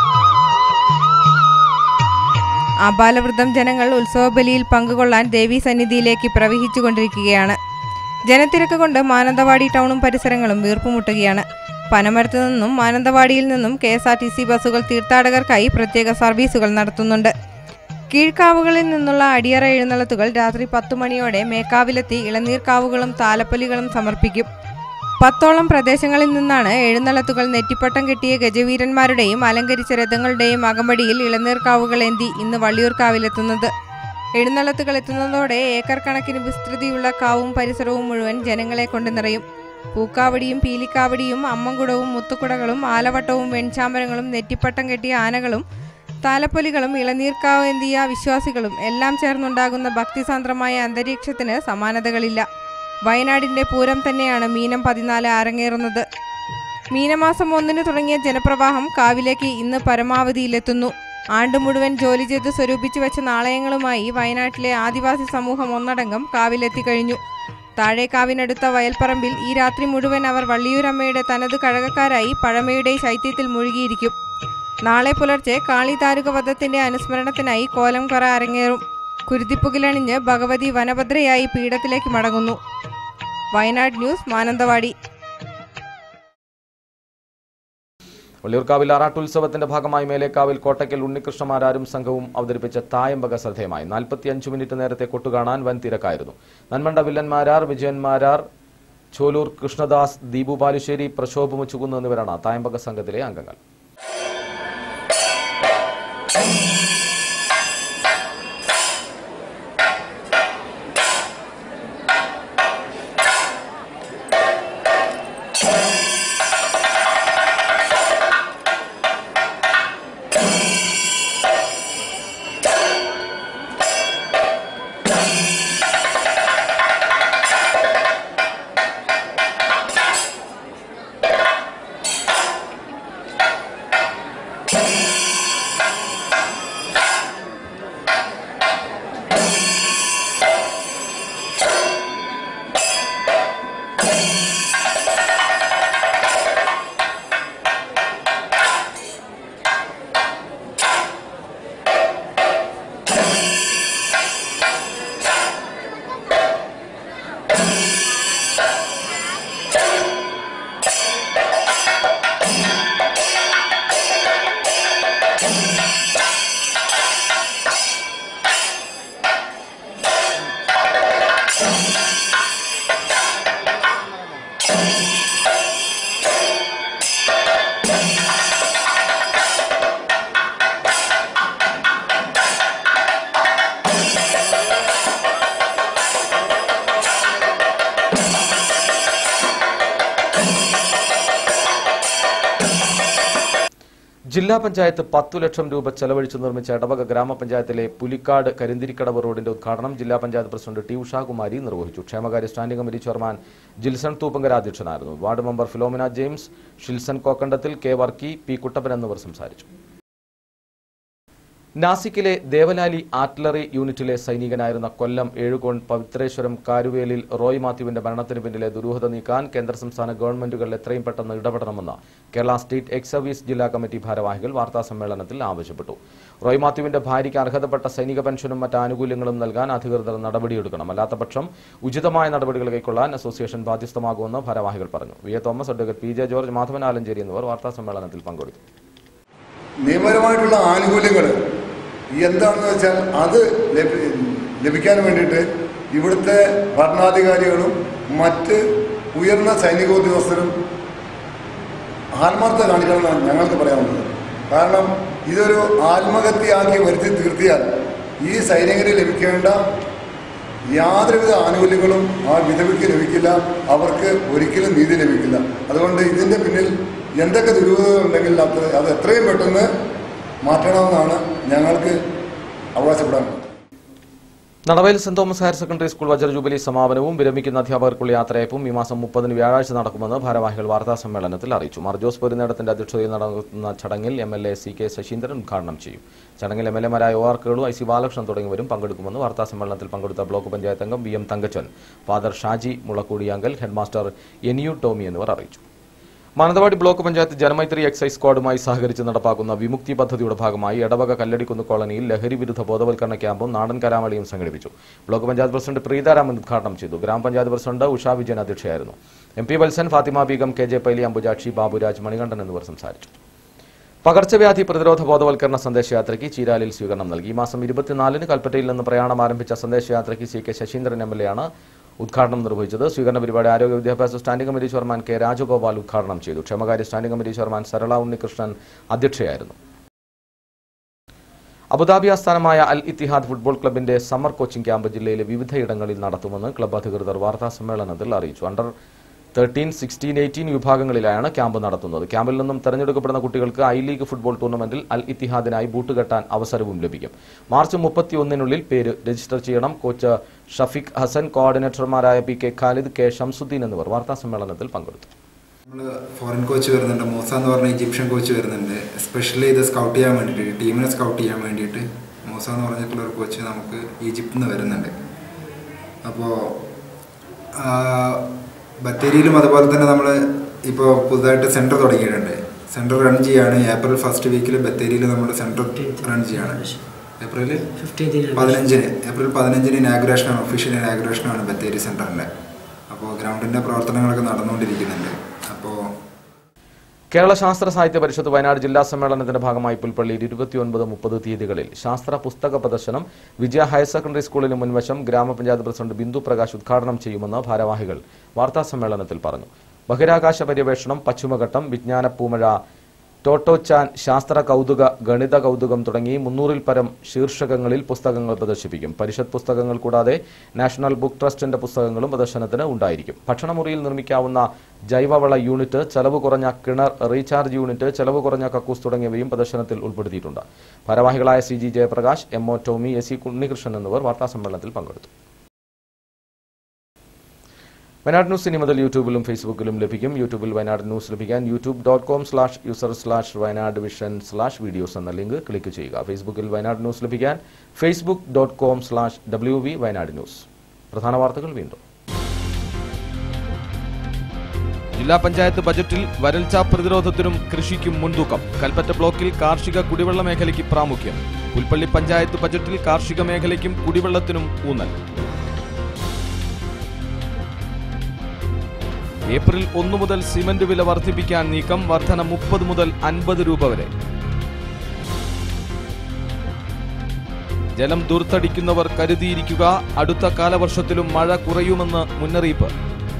ആബാലവൃദ്ധം ജനങ്ങൾ ഉത്സവബലിയിൽ പങ്കുകൊള്ളാൻ ദേവീ സന്നിധിയിലേക്ക് പ്രവഹിച്ചുകൊണ്ടിരിക്കുകയാണ് ജനത്തിരക്ക് കൊണ്ട് മാനന്തവാടി ടൗണും പരിസരങ്ങളും വീർപ്പുമുട്ടുകയാണ് പനമരത്ത് നിന്നും മാനന്തവാടിയിൽ നിന്നും K S R T C ബസ്സുകൾ തീർത്ഥാടകർക്കായി പ്രത്യേക സർവീസുകൾ നടത്തുന്നുണ്ട് കീഴ്ക്കാവുകളിൽ നിന്നുള്ള അടിയറ എഴുന്നള്ളത്തുകൾ രാത്രി പത്തു മണിയോടെ മേക്കാവിലെത്തി ഇളനീർക്കാവുകളും താലപ്പൊലികളും സമർപ്പിക്കും പത്തോളം പ്രദേശങ്ങളിൽ നിന്നാണ് എഴുന്നള്ളത്തുകൾ നെറ്റിപ്പട്ടം കെട്ടിയ ഗജവീരന്മാരുടെയും അലങ്കരിച്ച രഥങ്ങളുടെയും അകമ്പടിയിൽ ഇളനീർക്കാവുകളേന്തി ഇന്ന് വള്ളിയൂർക്കാവിലെത്തുന്നത് എഴുന്നള്ളത്തുകൾ എത്തുന്നതോടെ ഏക്കർ കണക്കിന് വിസ്തൃതിയുള്ള കാവും പരിസരവും മുഴുവൻ ജനങ്ങളെ കൊണ്ട് നിറയും പൂക്കാവടിയും പീലിക്കാവടിയും അമ്മൻകുടവും മുത്തുക്കുടകളും ആലവട്ടവും വെൺചാമരങ്ങളും നെറ്റിപ്പട്ടം കെട്ടിയ ആനകളും താലപ്പൊലികളും ഇളനീർക്കാവേന്തിയ വിശ്വാസികളും എല്ലാം ചേർന്നുണ്ടാകുന്ന ഭക്തിസാന്ദ്രമായ അന്തരീക്ഷത്തിന് സമാനതകളില്ല വയനാടിന്റെ പൂരം തന്നെയാണ് മീനം പതിനാല് അരങ്ങേറുന്നത് മീനമാസം ഒന്നിന് തുടങ്ങിയ ജനപ്രവാഹം കാവിലേക്ക് ഇന്ന് പരമാവധിയിലെത്തുന്നു ആണ്ട് മുഴുവൻ ജോലി ചെയ്ത് സ്വരൂപിച്ചു വെച്ച നാളയങ്ങളുമായി വയനാട്ടിലെ ആദിവാസി സമൂഹം ഒന്നടങ്കം കാവിലെത്തിക്കഴിഞ്ഞു താഴേക്കാവിനടുത്ത വയൽപ്പറമ്പിൽ ഈ രാത്രി മുഴുവൻ അവർ വള്ളിയൂരമ്മയുടെ തനത് കഴകക്കാരായി പഴമയുടെ ശൈത്യത്തിൽ മുഴുകിയിരിക്കും നാളെ പുലർച്ചെ കാളി താരുക വധത്തിന്റെ അനുസ്മരണത്തിനായി കോലം കറ അരങ്ങേറും കുരുതിപ്പുകിലണിഞ്ഞ് ഭഗവതി വനഭദ്രയായി പീഠത്തിലേക്ക് മടങ്ങുന്നു വയനാട് ന്യൂസ് മാനന്തവാടി വള്ളിയൂർക്കാവിൽ ആറാട്ടുത്സവത്തിന്റെ ഭാഗമായി മേലേക്കാവിൽ കോട്ടയ്ക്കൽ ഉണ്ണികൃഷ്ണമാരാരും സംഘവും അവതരിപ്പിച്ച തായമ്പക ശ്രദ്ധേയമായി നാൽപ്പത്തിയഞ്ച് മിനിറ്റ് നേരത്തെ കൊട്ടുകാണാൻ വൻ തിരക്കായിരുന്നു നന്മണ്ട വില്ലന്മാരാർ വിജയന്മാരാർ ചോലൂർ കൃഷ്ണദാസ് ദീപു ബാലുശ്ശേരി പ്രശോഭ് മുച്ചുകുന്ന് എന്നിവരാണ് തായമ്പക സംഘത്തിലെ അംഗങ്ങൾ ജില്ലാ പഞ്ചായത്ത് പത്തു ലക്ഷം രൂപ ചെലവഴിച്ച് നിർമ്മിച്ച ഇടവക ഗ്രാമപഞ്ചായത്തിലെ പുലിക്കാട് കരിന്തിരിക്കടവ് റോഡിന്റെ ഉദ്ഘാടനം ജില്ലാ പഞ്ചായത്ത് പ്രസിഡന്റ് ടി ഉഷാകുമാരി നിർവഹിച്ചു ക്ഷേമകാര്യ standing committee chairman Jilson Thoopankara അധ്യക്ഷനായിരുന്നു ward member Philomina James Shilson Kokkandathil K Varkey P Kuttappan എന്നിവർ സംസാരിച്ചു നാസിക്കിലെ ദേവലാലി ആർട്ടിലറി യൂണിറ്റിലെ സൈനികനായിരുന്ന കൊല്ലം ഏഴുകോൺ പവിത്രേശ്വരം കാരുവേലിൽ റോയ് മാത്യുവിന്റെ മരണത്തിന് പിന്നിലെ ദുരൂഹത നീക്കാൻ കേന്ദ്ര സംസ്ഥാന ഗവൺമെന്റുകൾ എത്രയും പെട്ടെന്ന് ഇടപെടണമെന്ന് കേരള സ്റ്റേറ്റ് എക്സ് സർവീസ് ജില്ലാ കമ്മിറ്റി ഭാരവാഹികൾ വാർത്താ സമ്മേളനത്തിൽ ആവശ്യപ്പെട്ടു റോയ് മാത്യുവിന്റെ ഭാര്യയ്ക്ക് അർഹതപ്പെട്ട സൈനിക പെൻഷനും മറ്റ് ആനുകൂല്യങ്ങളും നൽകാൻ അധികൃതർ നടപടിയെടുക്കണം അല്ലാത്തപക്ഷം ഉചിതമായ നടപടികൾ കൈക്കൊള്ളാൻ അസോസിയേഷൻ ബാധ്യസ്ഥമാകുമെന്ന് ഭാരവാഹികൾ പറഞ്ഞു V A Thomas advocate P J George Madhavan Alancheri എന്നിവർ വാർത്താ സമ്മേളനത്തിൽ പങ്കെടുത്തു നിയമപരമായിട്ടുള്ള ആനുകൂല്യങ്ങൾ എന്താണെന്ന് വെച്ചാൽ അത് ലഭി- ലഭിക്കാൻ വേണ്ടിയിട്ട് ഇവിടുത്തെ ഭരണാധികാരികളും മറ്റ് ഉയർന്ന സൈനികോദ്യോഗസ്ഥരും ആത്മാർത്ഥത കാണിക്കണമെന്നാണ് ഞങ്ങൾക്ക് പറയാനുള്ളത് കാരണം ഇതൊരു ആത്മഹത്യയാക്കി വരുത്തി തീർത്തിയാൽ ഈ സൈനികന് ലഭിക്കേണ്ട യാതൊരുവിധ ആനുകൂല്യങ്ങളും ആ വിധവയ്ക്ക് ലഭിക്കില്ല അവർക്ക് ഒരിക്കലും നീതി ലഭിക്കില്ല അതുകൊണ്ട് ഇതിൻ്റെ പിന്നിൽ എന്തൊക്കെ ദുരൂഹതകളുണ്ടെങ്കിൽ അത് അത് എത്രയും പെട്ടെന്ന് മാറ്റണമെന്നാണ് ഞങ്ങൾക്ക് അവകാശപ്പെടാനുള്ളത് Nadavayal Saint Thomas higher secondary school വജ്ര ജൂബിലി സമാപനവും വിരമിക്കുന്ന അധ്യാപകർക്കുള്ള യാത്രയപ്പും ഈ മാസം മുപ്പതിന് വ്യാഴാഴ്ച നടക്കുമെന്ന് ഭാരവാഹികൾ വാർത്താ സമ്മേളനത്തിൽ അറിയിച്ചു മർജോസ് പൊരുന്നേടത്തിന്റെ അധ്യക്ഷതയിൽ നടക്കുന്ന ചടങ്ങിൽ M L A C K Saseendran ഉദ്ഘാടനം ചെയ്യും ചടങ്ങിൽ എം എൽ എമാരായ O R Kelu I C Balakrishnan തുടങ്ങിയവരും പങ്കെടുക്കുമെന്ന് വാർത്താ സമ്മേളനത്തിൽ പങ്കെടുത്ത ബ്ലോക്ക് പഞ്ചായത്ത് അംഗം V M Thankachan father Shaji Mulakkudiyankal headmaster എനിയു ടോമി എന്നിവർ അറിയിച്ചു മാനന്തവാടി ബ്ലോക്ക് പഞ്ചായത്ത് ജനമൈത്രി എക്സൈസ് സ്ക്വാഡുമായി സഹകരിച്ച് നടപ്പാക്കുന്ന വിമുക്തി പദ്ധതിയുടെ ഭാഗമായി എടവക കല്ലടിക്കുന്ന് കോളനിയിൽ ലഹരി വിരുദ്ധ ബോധവൽക്കരണ ക്യാമ്പും നാടൻ കലാമളിയും സംഘടിപ്പിച്ചു ബ്ലോക്ക് പഞ്ചായത്ത് പ്രസിഡന്റ് പ്രീതാരാമൻ ഉദ്ഘാടനം ചെയ്തു ഗ്രാമപഞ്ചായത്ത് പ്രസിഡന്റ് ഉഷാ വിജയൻ അധ്യക്ഷയായിരുന്നു M P Valsan Fathima Beegum K J Paily Ambujakshi Baburaj Manikandan എന്നിവർ സംസാരിച്ചു പകർച്ചവ്യാധി പ്രതിരോധ ബോധവൽക്കരണ സന്ദേശയാത്രയ്ക്ക് ചീരാലിൽ സ്വീകരണം നൽകി ഈ മാസം ഇരുപത്തിനാലിന് കൽപ്പറ്റയിൽ നിന്ന് പ്രയാണം ആരംഭിച്ച സന്ദേശയാത്രയ്ക്ക് C K Saseendran M L A ആണ് ഉദ്ഘാടനം നിർവഹിച്ചത് സ്വീകരണ പരിപാടി ആരോഗ്യ വിദ്യാഭ്യാസ standing committee chairman K Rajagopal ഉദ്ഘാടനം ചെയ്തു ക്ഷേമകാര്യ standing committee chairman Sarala Unnikrishnan അധ്യക്ഷയായിരുന്നു അബുദാബി ആസ്ഥാനമായ അൽ ഇത്തിഹാദ് ഫുട്ബോൾ ക്ലബിന്റെ സമ്മർ കോച്ചിംഗ് ക്യാമ്പ് ജില്ലയിലെ വിവിധയിടങ്ങളിൽ നടത്തുമെന്ന് ക്ലബ് അധികൃതർ വാർത്താ സമ്മേളനത്തിൽ അറിയിച്ചു അണ്ടർ തേർട്ടീൻ സിക്സ്റ്റീൻ എയ്റ്റീൻ വിഭാഗങ്ങളിലായാണ് ക്യാമ്പ് നടത്തുന്നത് ക്യാമ്പിൽ നിന്നും തെരഞ്ഞെടുക്കപ്പെടുന്ന കുട്ടികൾക്ക് ഐ ലീഗ് ഫുട്ബോൾ ടൂർണമെന്റിൽ അൽ ഇത്തിഹാദിനായി ബൂട്ട് കെട്ടാൻ അവസരവും ലഭിക്കും മാർച്ച് മുപ്പത്തിയൊന്നിനുള്ളിൽ പേര് രജിസ്റ്റർ ചെയ്യണം കോച്ച് ഷഫീഖ് ഹസൻ കോർഡിനേറ്റർമാരായ P K Khalid K Shamsuddin എന്നിവർ വാർത്താ സമ്മേളനത്തിൽ പങ്കെടുത്തു നമ്മൾ ഫോറിൻ കോച്ച് വരുന്നുണ്ട് മൂസ എന്ന് പറഞ്ഞ ഈജിപ്ഷ്യൻ കോച്ച് വരുന്നുണ്ട് എസ്പെഷ്യലി ഇത് സ്കൗട്ട് ചെയ്യാൻ വേണ്ടിയിട്ട് ടീമിനെ സ്കൗട്ട് ചെയ്യാൻ വേണ്ടിയിട്ട് മൂസ എന്ന് പറഞ്ഞിട്ടുള്ള ഒരു കോച്ച് നമുക്ക് ഈജിപ്തിൽ നിന്ന് വരുന്നുണ്ട് അപ്പോൾ ബത്തേരിയിലും അതുപോലെ തന്നെ നമ്മൾ ഇപ്പോൾ പുതുതായിട്ട് സെൻറ്റർ തുടങ്ങിയിട്ടുണ്ട് സെൻറ്റർ റൺ ചെയ്യാണ് ഏപ്രിൽ ഫസ്റ്റ് വീക്കിൽ ബത്തേരിയിൽ നമ്മൾ സെൻറ്റർ റൺ ചെയ്യാണ് ഏപ്രിൽ പതിനഞ്ചിന് ഏപ്രിൽ പതിനഞ്ചിന് ഇനാഗുറേഷനാണ് ഒഫീഷ്യൽ ഇനാഗുറേഷനാണ് ബത്തേരി സെൻറ്ററിൻ്റെ അപ്പോൾ ഗ്രൗണ്ടിൻ്റെ പ്രവർത്തനങ്ങളൊക്കെ നടന്നുകൊണ്ടിരിക്കുന്നുണ്ട് അപ്പോൾ കേരള ശാസ്ത്ര സാഹിത്യ പരിഷത്ത് വയനാട് ജില്ലാ സമ്മേളനത്തിന്റെ ഭാഗമായി പുൽപ്പള്ളിയിൽ ഇരുപത്തിയൊൻപത് മുപ്പത് തീയതികളിൽ ശാസ്ത്ര പുസ്തക പ്രദർശനം വിജയ ഹയർ സെക്കൻഡറി സ്കൂളിന് മുൻവശം ഗ്രാമപഞ്ചായത്ത് പ്രസിഡന്റ് ബിന്ദു പ്രകാശ് ഉദ്ഘാടനം ചെയ്യുമെന്ന് ഭാരവാഹികൾ വാർത്താ സമ്മേളനത്തിൽ പറഞ്ഞു ബഹിരാകാശ പര്യവേഷണം പശ്ചിമഘട്ടം വിജ്ഞാന പൂമഴ ടോട്ടോച്ചാൻ ശാസ്ത്ര കൗതുക ഗണിത കൗതുകം തുടങ്ങി മുന്നൂറിൽ പരം ശീർഷകങ്ങളിൽ പുസ്തകങ്ങൾ പ്രദർശിപ്പിക്കും പരിഷത്ത് പുസ്തകങ്ങൾ കൂടാതെ നാഷണൽ ബുക്ക് ട്രസ്റ്റിന്റെ പുസ്തകങ്ങളും പ്രദർശനത്തിന് ഉണ്ടായിരിക്കും ഭക്ഷണമുറിയിൽ നിർമ്മിക്കാവുന്ന ജൈവവള യൂണിറ്റ് ചെലവ് കുറഞ്ഞ കിണർ റീചാർജ് യൂണിറ്റ് ചെലവ് കുറഞ്ഞ കക്കൂസ് തുടങ്ങിയവയും പ്രദർശനത്തിൽ ഉൾപ്പെടുത്തിയിട്ടുണ്ട് ഭാരവാഹികളായ C G Jayaprakash M O Tomy S C Unnikrishnan എന്നിവർ വാർത്താസമ്മേളനത്തിൽ പങ്കെടുത്തു വയനാട് ന്യൂസ് ഇനി മുതൽ യൂട്യൂബിലും ഫേസ്ബുക്കിലും ലഭിക്കും യൂട്യൂബിൽ വയനാട് ന്യൂസ് ലഭിക്കാൻ YouTube dot com slash user slash Wayanad vision slash videos എന്ന ലിങ്ക് ക്ലിക്ക് ചെയ്യുക ഫേസ്ബുക്കിൽ വയനാട് ന്യൂസ് ലഭിക്കാൻ Facebook dot com slash W V Wayanad news പ്രധാന വാർത്തകൾ വീണ്ടും ജില്ലാ പഞ്ചായത്ത് ബജറ്റിൽ വരൾച്ച പ്രതിരോധത്തിനും കൃഷിക്കും മുൻതൂക്കം കൽപ്പറ്റ ബ്ലോക്കിൽ കാർഷിക കുടിവെള്ള മേഖലയ്ക്ക് പ്രാമുഖ്യം പുൽപ്പള്ളി പഞ്ചായത്ത് ബജറ്റിൽ കാർഷിക മേഖലയ്ക്കും കുടിവെള്ളത്തിനും ഊന്നൽ ഏപ്രിൽ ഒന്നു മുതൽ സിമന്റ് വില വർദ്ധിപ്പിക്കാൻ നീക്കം വർധന മുപ്പത് മുതൽ അൻപത് രൂപ വരെ ജലം ദൂർത്തടിക്കുന്നവർ കരുതിയിരിക്കുക അടുത്ത കാലവർഷത്തിലും മഴ കുറയുമെന്ന് മുന്നറിയിപ്പ്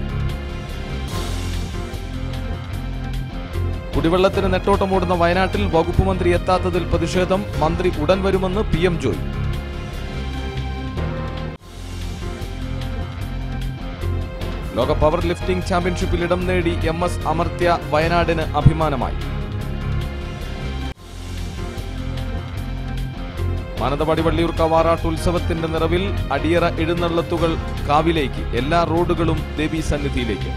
കുടിവെള്ളത്തിന് നെട്ടോട്ടമോടുന്ന വയനാട്ടിൽ വകുപ്പ് മന്ത്രി എത്താത്തതിൽ പ്രതിഷേധം മന്ത്രി ഉടൻ വരുമെന്ന് പി എം ജോയ് ലോക പവർ ലിഫ്റ്റിംഗ് ചാമ്പ്യൻഷിപ്പിൽ ഇടം നേടി എം എസ് അമർത്യ വയനാടിന് അഭിമാനമായി മാനന്തവാടി വള്ളിയൂർക്കാവ് ആറാട്ട് ഉത്സവത്തിന്റെ നിറവിൽ അടിയറ എഴുന്നള്ളത്തുകൾ കാവിലേക്ക് എല്ലാ റോഡുകളും ദേവീ സന്നിധിയിലേക്ക്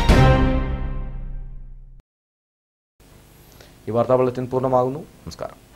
ഈ വാർത്താ ബുള്ളറ്റിൻ പൂർണ്ണമാകുന്നു നമസ്കാരം